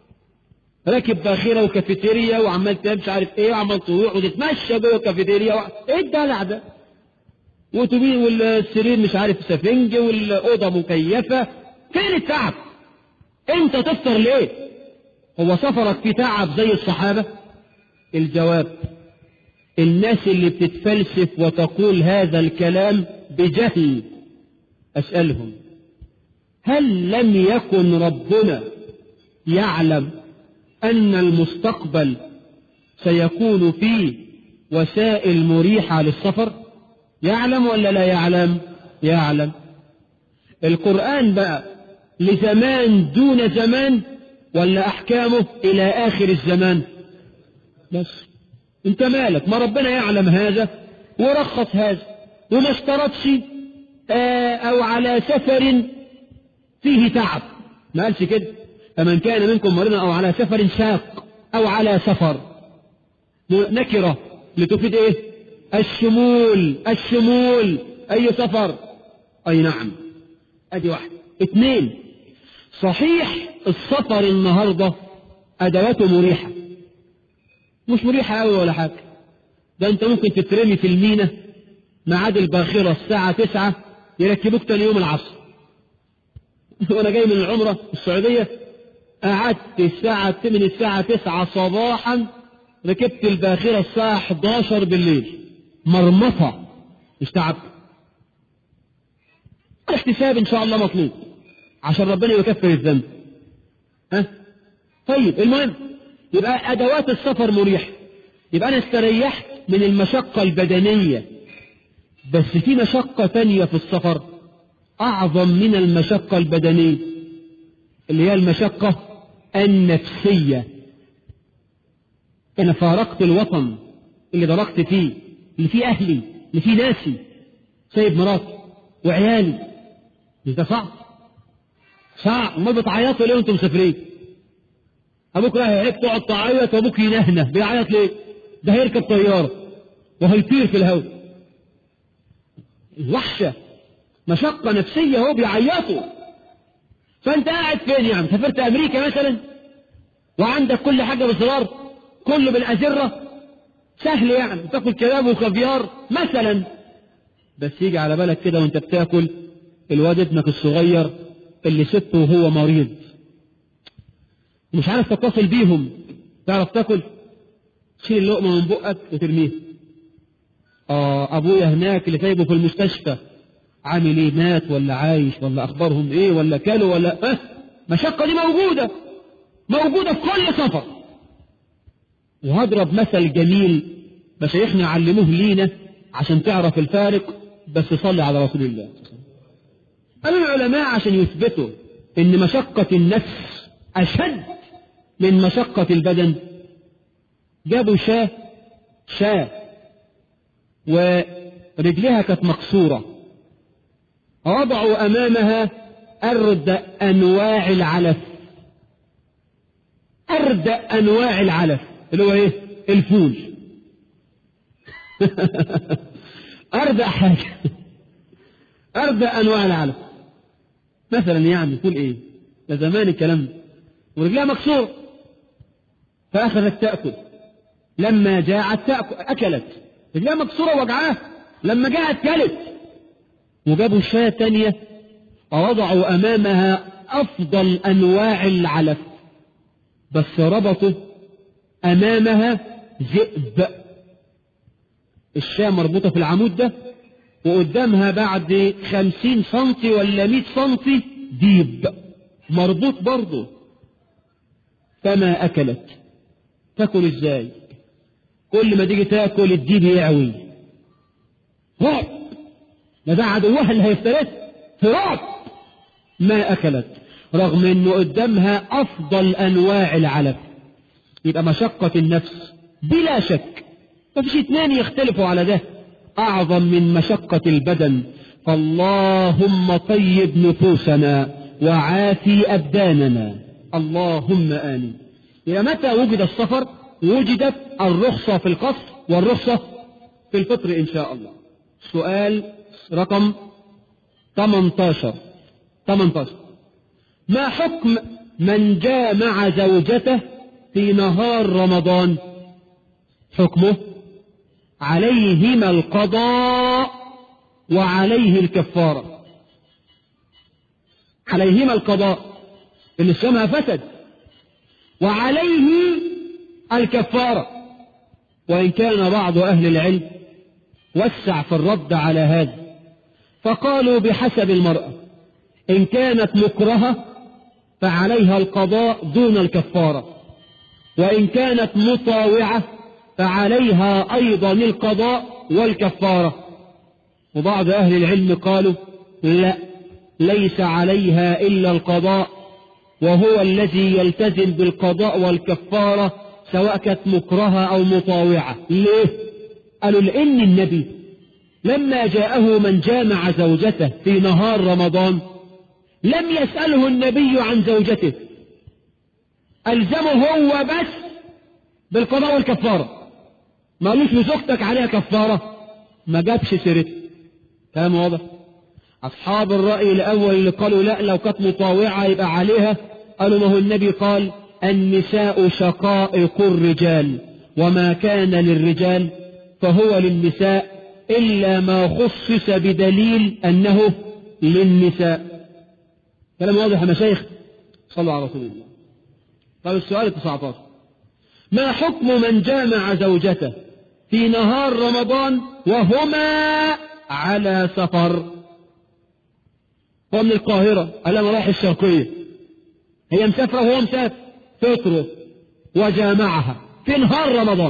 راكب باخره وكافيتيريا وعمال مش عارف ايه وعمال تروح وتتمشى جوه الكافيتيريا و... ايه الدلع ده وتبي والسرير مش عارف سفنج والاوضه مكيفه فين التعب انت تفطر ليه هو سفرك في تعب زي الصحابه الجواب الناس اللي بتتفلسف وتقول هذا الكلام بجهل اسالهم هل لم يكن ربنا يعلم أن المستقبل سيكون فيه وسائل مريحة للسفر يعلم ولا لا يعلم يعلم القرآن بقى لزمان دون زمان ولا أحكامه إلى آخر الزمان بس انت مالك ما ربنا يعلم هذا ورخص هذا وما اشترطش آه أو على سفر فيه تعب ما قالش كده فمن كان منكم مريضا أو على سفر شاق أو على سفر نكرة لتفيد إيه الشمول الشمول أي سفر أي نعم أدي واحد اثنين صحيح السفر النهاردة أدواته مريحة مش مريحة أوي ولا حاجة ده أنت ممكن تترمي في المينا ميعاد الباخرة الساعة تسعة يركبوك تاني يوم العصر وأنا جاي من العمرة السعودية قعدت الساعة من الساعة تسعة صباحا ركبت الباخرة الساعة 11 بالليل مرمطة مش تعبت الاحتساب ان شاء الله مطلوب عشان ربنا يكفر الذنب ها طيب المهم يبقى ادوات السفر مريحة يبقى انا استريحت من المشقة البدنية بس في مشقة تانية في السفر اعظم من المشقة البدنية اللي هي المشقة النفسية أنا فارقت الوطن اللي دركت فيه اللي فيه أهلي اللي فيه ناسي سايب مراتي وعيالي مش ده صعب صعب ما بتعيطوا ليه وانتم مسافرين ابوك رايح هيك تقعد تعيط وابوك ينهنه بيعيط ليه ده هيركب طياره وهيطير في الهواء الوحشه مشقه نفسيه هو بيعيطوا فانت قاعد فين يعني سافرت امريكا مثلا وعندك كل حاجه بزرار كله بالازره سهل يعني تاكل كباب وخفيار مثلا بس يجي على بالك كده وانت بتاكل الواد ابنك الصغير اللي سبته وهو مريض مش عارف تتصل بيهم تعرف تاكل تشيل اللقمه من بقك وترميها اه ابويا هناك اللي سايبه في المستشفى عامل ايه مات ولا عايش ولا اخبارهم ايه ولا كلوا ولا اه مشقه دي موجوده موجوده في كل سفر وهضرب مثل جميل مشايخنا علموه لينا عشان تعرف الفارق بس صلي على رسول الله قالوا العلماء عشان يثبتوا ان مشقة النفس اشد من مشقة البدن جابوا شاة شاة ورجلها كانت مكسورة وضعوا أمامها أرد أنواع العلف أرد أنواع العلف اللي هو إيه الفول أرد حاجة أرد أنواع العلف مثلا يعني فول إيه ده زمان الكلام ده ورجلها مكسورة فأخذت تأكل لما جاعت تأكل أكلت رجلها مكسورة وجعاه لما جاءت كلت وجابوا شاة تانية ووضعوا أمامها أفضل أنواع العلف بس ربطوا أمامها ذئب الشاة مربوطة في العمود ده وقدامها بعد خمسين سنتي ولا مئة سنتي ديب مربوط برضه فما أكلت تاكل ازاي كل ما تيجي تاكل الديب يعوي رعب ده ده عدوها اللي هيفترس في رعب ما أكلت رغم انه قدامها افضل انواع العلف يبقى مشقة النفس بلا شك ما فيش اثنين يختلفوا على ده اعظم من مشقة البدن فاللهم طيب نفوسنا وعافي ابداننا اللهم امين الى متى وجد السفر وجدت الرخصة في القصر والرخصة في الفطر ان شاء الله سؤال رقم 18 18 ما حكم من جامع زوجته في نهار رمضان حكمه عليهما القضاء وعليه الكفارة عليهما القضاء إن السماء فسد وعليه الكفارة وإن كان بعض أهل العلم وسع في الرد على هذا فقالوا بحسب المرأة إن كانت مكرهة فعليها القضاء دون الكفارة وإن كانت مطاوعة فعليها أيضا القضاء والكفارة وبعض أهل العلم قالوا لا ليس عليها إلا القضاء وهو الذي يلتزم بالقضاء والكفارة سواء كانت مكرهة أو مطاوعة ليه؟ قالوا لأن النبي لما جاءه من جامع زوجته في نهار رمضان لم يسأله النبي عن زوجته ألزمه هو بس بالقضاء والكفارة ما قالوش لزوجتك عليها كفارة ما جابش سيرته كلام واضح أصحاب الرأي الأول اللي قالوا لا لو كانت مطاوعة يبقى عليها قالوا ما هو النبي قال النساء شقائق الرجال وما كان للرجال فهو للنساء إلا ما خصص بدليل أنه للنساء كلام واضح يا مشايخ صلوا على رسول الله طيب السؤال 19 ما حكم من جامع زوجته في نهار رمضان وهما على سفر هو من القاهرة قال أنا رايح الشرقية هي مسافرة وهو مسافر فطره وجامعها في نهار رمضان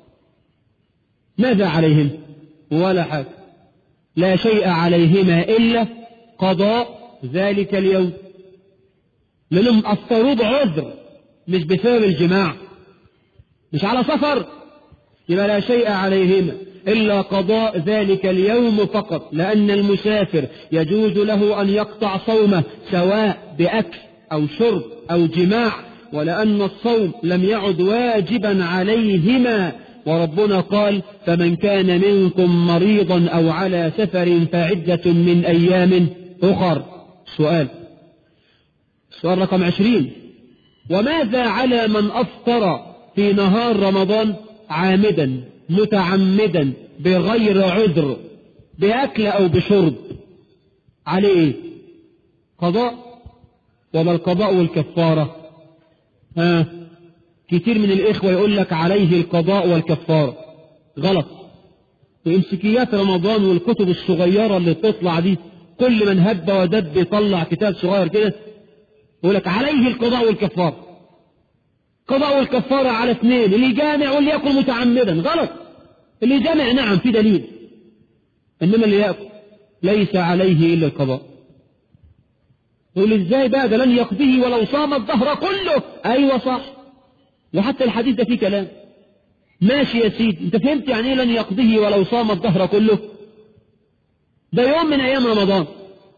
ماذا عليهم ولا حاجة لا شيء عليهما إلا قضاء ذلك اليوم لأنهم أفطروا بعذر مش بسبب الجماع مش على سفر يبقى لا شيء عليهما إلا قضاء ذلك اليوم فقط لأن المسافر يجوز له أن يقطع صومه سواء بأكل أو شرب أو جماع ولأن الصوم لم يعد واجبا عليهما وربنا قال فمن كان منكم مريضا أو على سفر فعدة من أيام أخر سؤال سؤال رقم عشرين وماذا على من أفطر في نهار رمضان عامدا متعمدا بغير عذر بأكل أو بشرب عليه إيه؟ قضاء وما القضاء والكفارة ها كتير من الإخوة يقول لك عليه القضاء والكفارة غلط وإمسكيات رمضان والكتب الصغيرة اللي بتطلع دي كل من هب ودب يطلع كتاب صغير كده يقول لك عليه القضاء والكفارة قضاء والكفارة على اثنين اللي جامع واللي يأكل متعمدا غلط اللي جامع نعم في دليل إنما اللي يأكل ليس عليه إلا القضاء يقول ازاي بقى ده لن يقضيه ولو صام الظهر كله ايوه صح وحتى الحديث ده فيه كلام ماشي يا سيدي انت فهمت يعني ايه لن يقضيه ولو صام الظهر كله ده يوم من ايام رمضان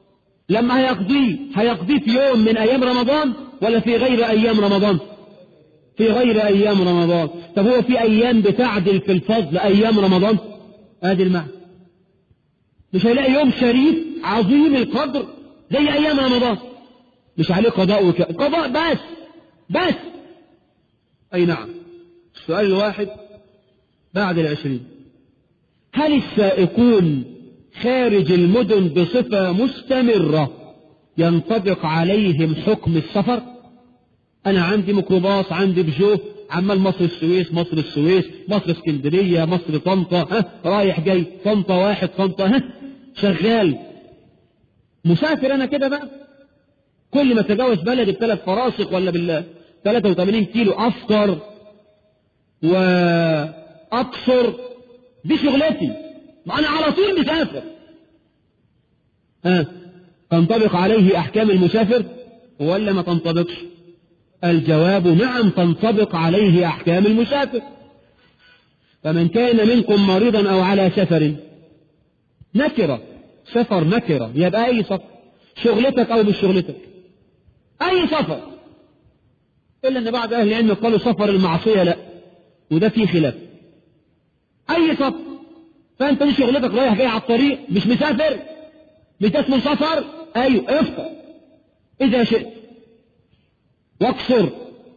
لما هيقضيه هيقضيه في يوم من أيام رمضان ولا في غير أيام رمضان في غير أيام رمضان طب هو في أيام بتعدل في الفضل أيام رمضان ادي المعنى مش هيلاقي يوم شريف عظيم القدر زي أيام رمضان مش عليه قضاء وك... قضاء بس بس أي نعم السؤال الواحد بعد العشرين هل السائقون خارج المدن بصفة مستمرة ينطبق عليهم حكم السفر أنا عندي ميكروباص عندي بجو عمال مصر السويس مصر السويس مصر اسكندرية مصر طنطا ها رايح جاي طنطا واحد طنطا ها شغال مسافر أنا كده بقى كل ما تجاوز بلدي بثلاث فراسخ ولا بال 83 كيلو أفطر وأقصر دي شغلتي ما أنا على طول مسافر ها تنطبق عليه أحكام المسافر ولا ما تنطبقش الجواب نعم تنطبق عليه أحكام المسافر فمن كان منكم مريضا أو على سفر نكرة سفر نكرة يبقى أي سفر شغلتك أو مش شغلتك أي سفر إلا أن بعض أهل العلم قالوا سفر المعصية لا وده فيه خلاف أي سفر فأنت دي شغلتك رايح جاي على الطريق مش مسافر مش اسمه سفر أيوه افطر إذا شئت واقصر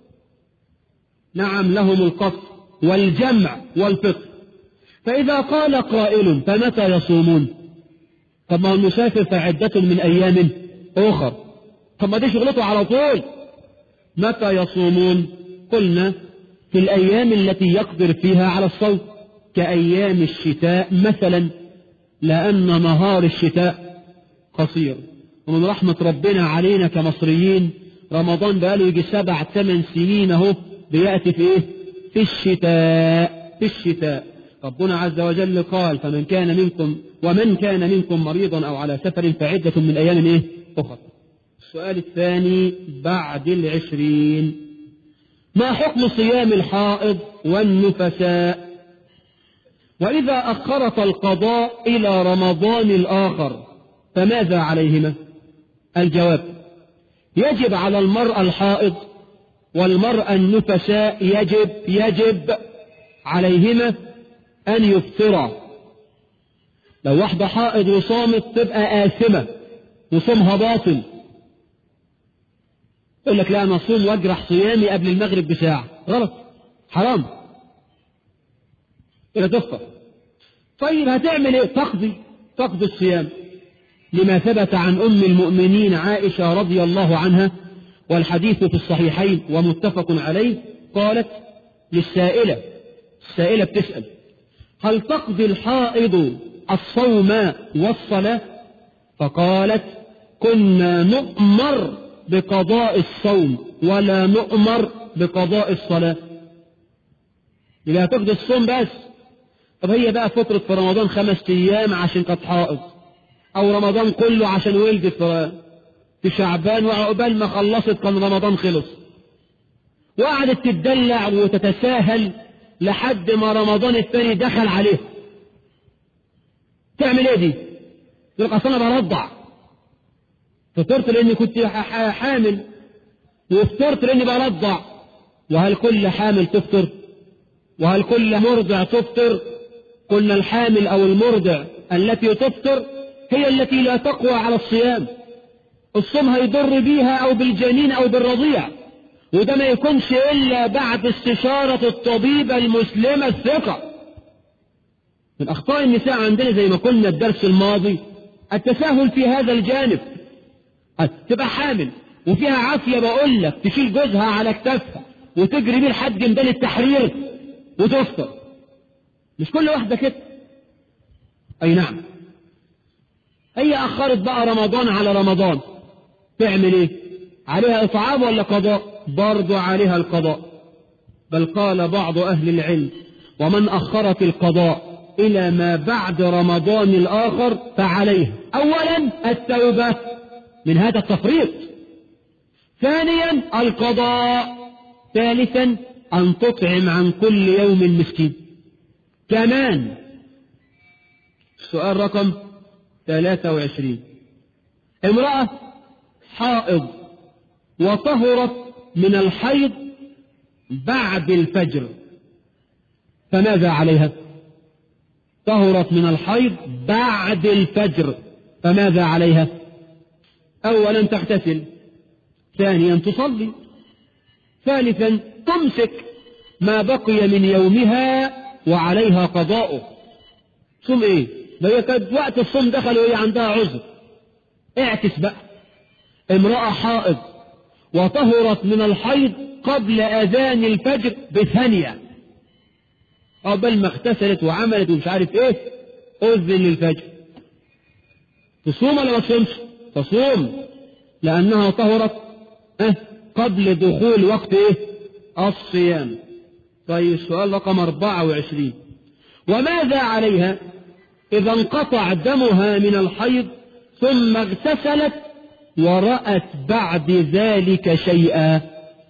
نعم لهم القصر والجمع والفطر فإذا قال قائل فمتى يصومون طب ما هو المسافر فعدة من أيام أخر طب ما دي شغلته على طول متى يصومون قلنا في الأيام التي يقدر فيها على الصوم كأيام الشتاء مثلا لأن نهار الشتاء قصير ومن رحمة ربنا علينا كمصريين رمضان بقاله يجي سبع ثمان سنين اهو بيأتي في ايه في الشتاء في الشتاء ربنا عز وجل قال فمن كان منكم ومن كان منكم مريضا او على سفر فعدة من ايام ايه اخرى السؤال الثاني بعد العشرين ما حكم صيام الحائض والنفساء وإذا أخرت القضاء إلى رمضان الآخر فماذا عليهما الجواب يجب على المرأة الحائض والمرأة النفساء يجب يجب عليهما أن يفطرا لو واحدة حائض وصامت تبقى آثمة وصومها باطل يقول لك لا أنا أصوم وأجرح صيامي قبل المغرب بساعة غلط حرام إذا تفطر طيب هتعمل إيه تقضي تقضي الصيام لما ثبت عن أم المؤمنين عائشة رضي الله عنها والحديث في الصحيحين ومتفق عليه قالت للسائلة السائلة بتسأل هل تقضي الحائض الصوم والصلاة فقالت كنا نؤمر بقضاء الصوم ولا نؤمر بقضاء الصلاة يبقى تقضي الصوم بس طب هي بقى فترة في رمضان خمس أيام عشان كانت حائض أو رمضان كله عشان ولدت في شعبان وعقبال ما خلصت كان رمضان خلص وقعدت تتدلع وتتساهل لحد ما رمضان الثاني دخل عليه تعمل ايه دي؟ تقول لك اصل انا برضع فطرت لاني كنت حامل وفطرت لاني برضع وهل كل حامل تفطر؟ وهل كل مرضع تفطر؟ قلنا الحامل او المرضع التي تفطر هي التي لا تقوى على الصيام الصوم هيضر بيها او بالجنين او بالرضيع وده ما يكونش الا بعد استشارة الطبيبة المسلمة الثقة من اخطاء النساء عندنا زي ما قلنا الدرس الماضي التساهل في هذا الجانب تبقى حامل وفيها عافية بقول لك تشيل جوزها على كتافها وتجري بيه لحد ميدان التحرير وتفطر مش كل واحدة كده اي نعم هي أخرت بقى رمضان على رمضان تعمل ايه عليها إطعام ولا قضاء برضو عليها القضاء بل قال بعض أهل العلم ومن أخرت القضاء إلى ما بعد رمضان الآخر فعليه أولا التوبة من هذا التفريط ثانيا القضاء ثالثا أن تطعم عن كل يوم مسكين كمان السؤال رقم 23 امرأة حائض وطهرت من الحيض بعد الفجر فماذا عليها طهرت من الحيض بعد الفجر فماذا عليها أولا تغتسل ثانيا تصلي ثالثا تمسك ما بقي من يومها وعليها قضاؤه صوم ايه ده هي كانت وقت الصوم دخل وهي عندها عذر اعكس بقى امرأة حائض وطهرت من الحيض قبل أذان الفجر بثانية قبل ما اغتسلت وعملت ومش عارف ايه أذن للفجر تصوم ولا ما تصومش تصوم لأنها طهرت اه قبل دخول وقت ايه الصيام طيب السؤال رقم 24 وماذا عليها إذا انقطع دمها من الحيض ثم اغتسلت ورأت بعد ذلك شيئا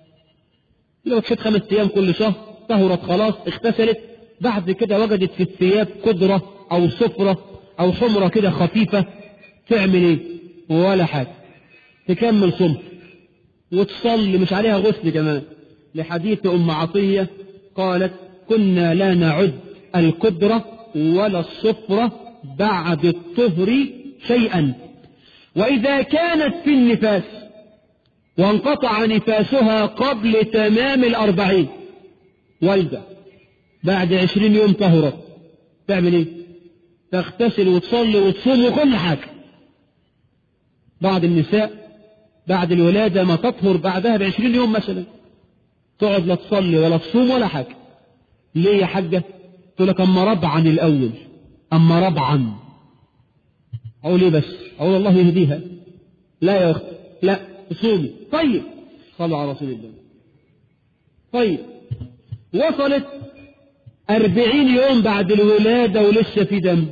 لو تشد خمس أيام كل شهر طهرت خلاص اغتسلت بعد كده وجدت في الثياب قدرة أو صفرة أو حمرة كده خفيفة تعمل ايه ولا حاجة تكمل صمت وتصلي مش عليها غسل كمان لحديث أم عطية قالت كنا لا نعد القدرة ولا الصفرة بعد الطهر شيئا وإذا كانت في النفاس وانقطع نفاسها قبل تمام الأربعين والدة بعد عشرين يوم طهرت تعمل ايه تغتسل وتصلي وتصوم وكل حاجة بعض النساء بعد الولادة ما تطهر بعدها بعشرين يوم مثلا تقعد لا تصلي ولا تصوم ولا حاجة ليه يا حاجة تقول لك أما ربعا الأول أما ربعا أقول إيه بس أقول الله يهديها لا يا أخت لا صومي طيب صلوا على رسول الله طيب وصلت أربعين يوم بعد الولادة ولسه في دم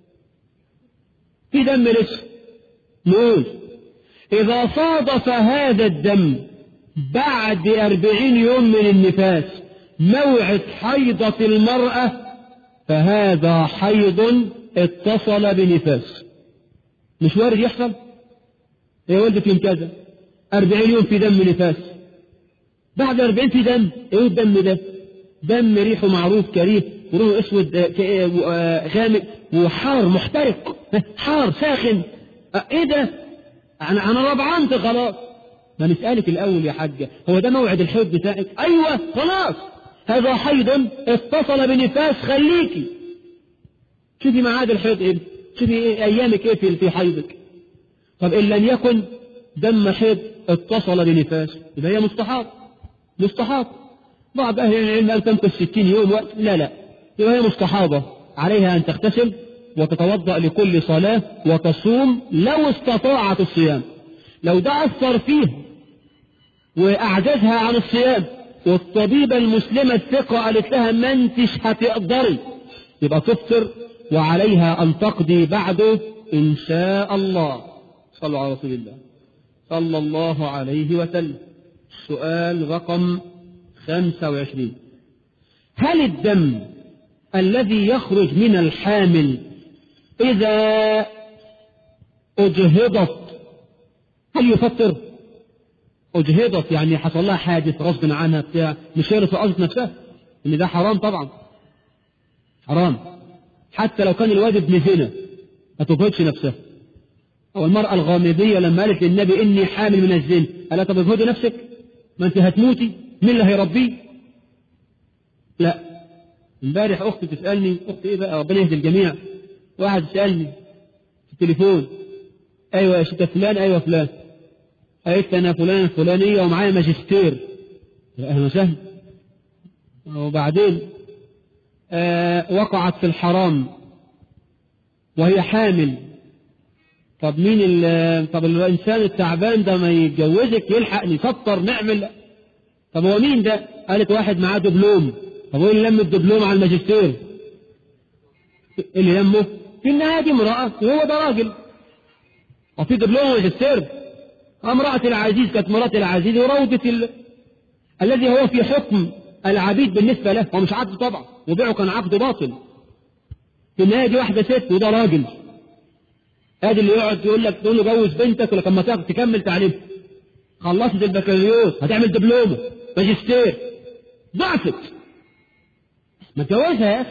في دم لسه نقول إذا صادف هذا الدم بعد أربعين يوم من النفاس موعد حيضة المرأة فهذا حيض اتصل بنفاس مش وارد يحصل يا ولدت يوم كذا أربعين يوم في دم نفاس بعد أربعين في دم ايه الدم ده دم ريحه معروف كريه ولونه اسود غامق وحار محترق حار ساخن ايه ده انا انا ربعنت خلاص ما نسألك الاول يا حاجة هو ده موعد الحيض بتاعك ايوه خلاص هذا حيض اتصل بنفاس خليكي شوفي معاد الحيض ايه شوفي إيه ايامك ايه في في حيضك طب ان لم يكن دم حيض اتصل بنفاس يبقى هي مستحاض مستحاض بعض اهل العلم قال تمكث 60 يوم وقت لا لا يبقى هي مستحاضة عليها ان تغتسل وتتوضأ لكل صلاة وتصوم لو استطاعت الصيام لو ده أثر فيه وأعجزها عن الصيام والطبيبة المسلمة الثقة قالت لها ما انتش هتقدري يبقى تفطر وعليها أن تقضي بعده إن شاء الله صلوا على رسول الله صلى الله عليه وسلم سؤال رقم 25 هل الدم الذي يخرج من الحامل إذا أجهضت هل يفطر أجهضت يعني حصل لها حادث غصب عنها بتاع مش هي اللي نفسها إن ده حرام طبعا حرام حتى لو كان الواد ابن زنا ما تجهضش نفسها أو المرأة الغامضية لما قالت للنبي إني حامل من الزنا قال طب اجهضي نفسك ما أنت هتموتي مين اللي هيربيه لا امبارح أختي تسألني أختي إيه بقى ربنا يهدي الجميع واحد سألني في التليفون أيوة يا شيخ فلان أيوة فلان قالت أنا فلان الفلانية ومعايا ماجستير أهلا وسهلا وبعدين آه وقعت في الحرام وهي حامل طب مين طب الإنسان التعبان ده ما يتجوزك يلحق نسطر نعمل طب هو مين ده قالت واحد معاه دبلوم طب هو اللي لم الدبلوم على الماجستير اللي لمه في النهاية دي امرأة وهو ده راجل وفي دبلوم ماجستير امرأة العزيز كانت مرأة العزيز وروضة ال... الذي هو في حكم العبيد بالنسبة له هو مش عبد طبعا وبيعه كان عبد باطل في النهاية دي واحدة ست وده راجل ادي اللي يقعد يقول لك تقول له جوز بنتك ولكن ما تكمل تعليم خلصت البكالوريوس هتعمل دبلومه ماجستير ضعفت ما تجوزها يا اخي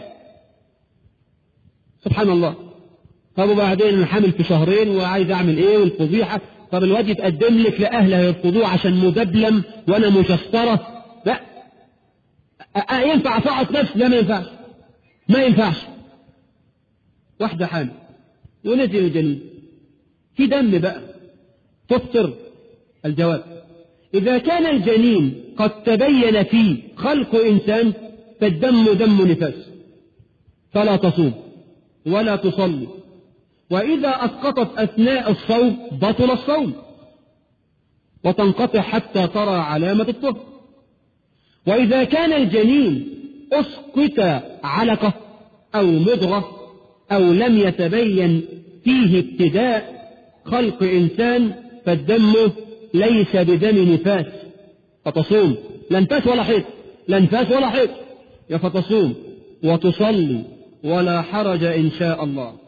سبحان الله طب وبعدين انا حامل في شهرين وعايز اعمل ايه والفضيحه طب الواد يتقدم لك لاهله يرفضوه عشان مدبلم وانا مشسطره لا أ- أ- ينفع اسقط نفسي لا ما ينفعش ما ينفعش واحده حامل ونزل الجنين في دم بقى تفطر الجواب إذا كان الجنين قد تبين فيه خلق إنسان فالدم دم نفاس فلا تصوم ولا تصلي وإذا أسقطت أثناء الصوم بطل الصوم وتنقطع حتى ترى علامة الطهر وإذا كان الجنين أسقط علقة أو مضغة أو لم يتبين فيه ابتداء خلق إنسان فالدم ليس بدم نفاس فتصوم لا نفاس ولا حيض لا نفاس ولا حيض يا فتصوم وتصلي ولا حرج إن شاء الله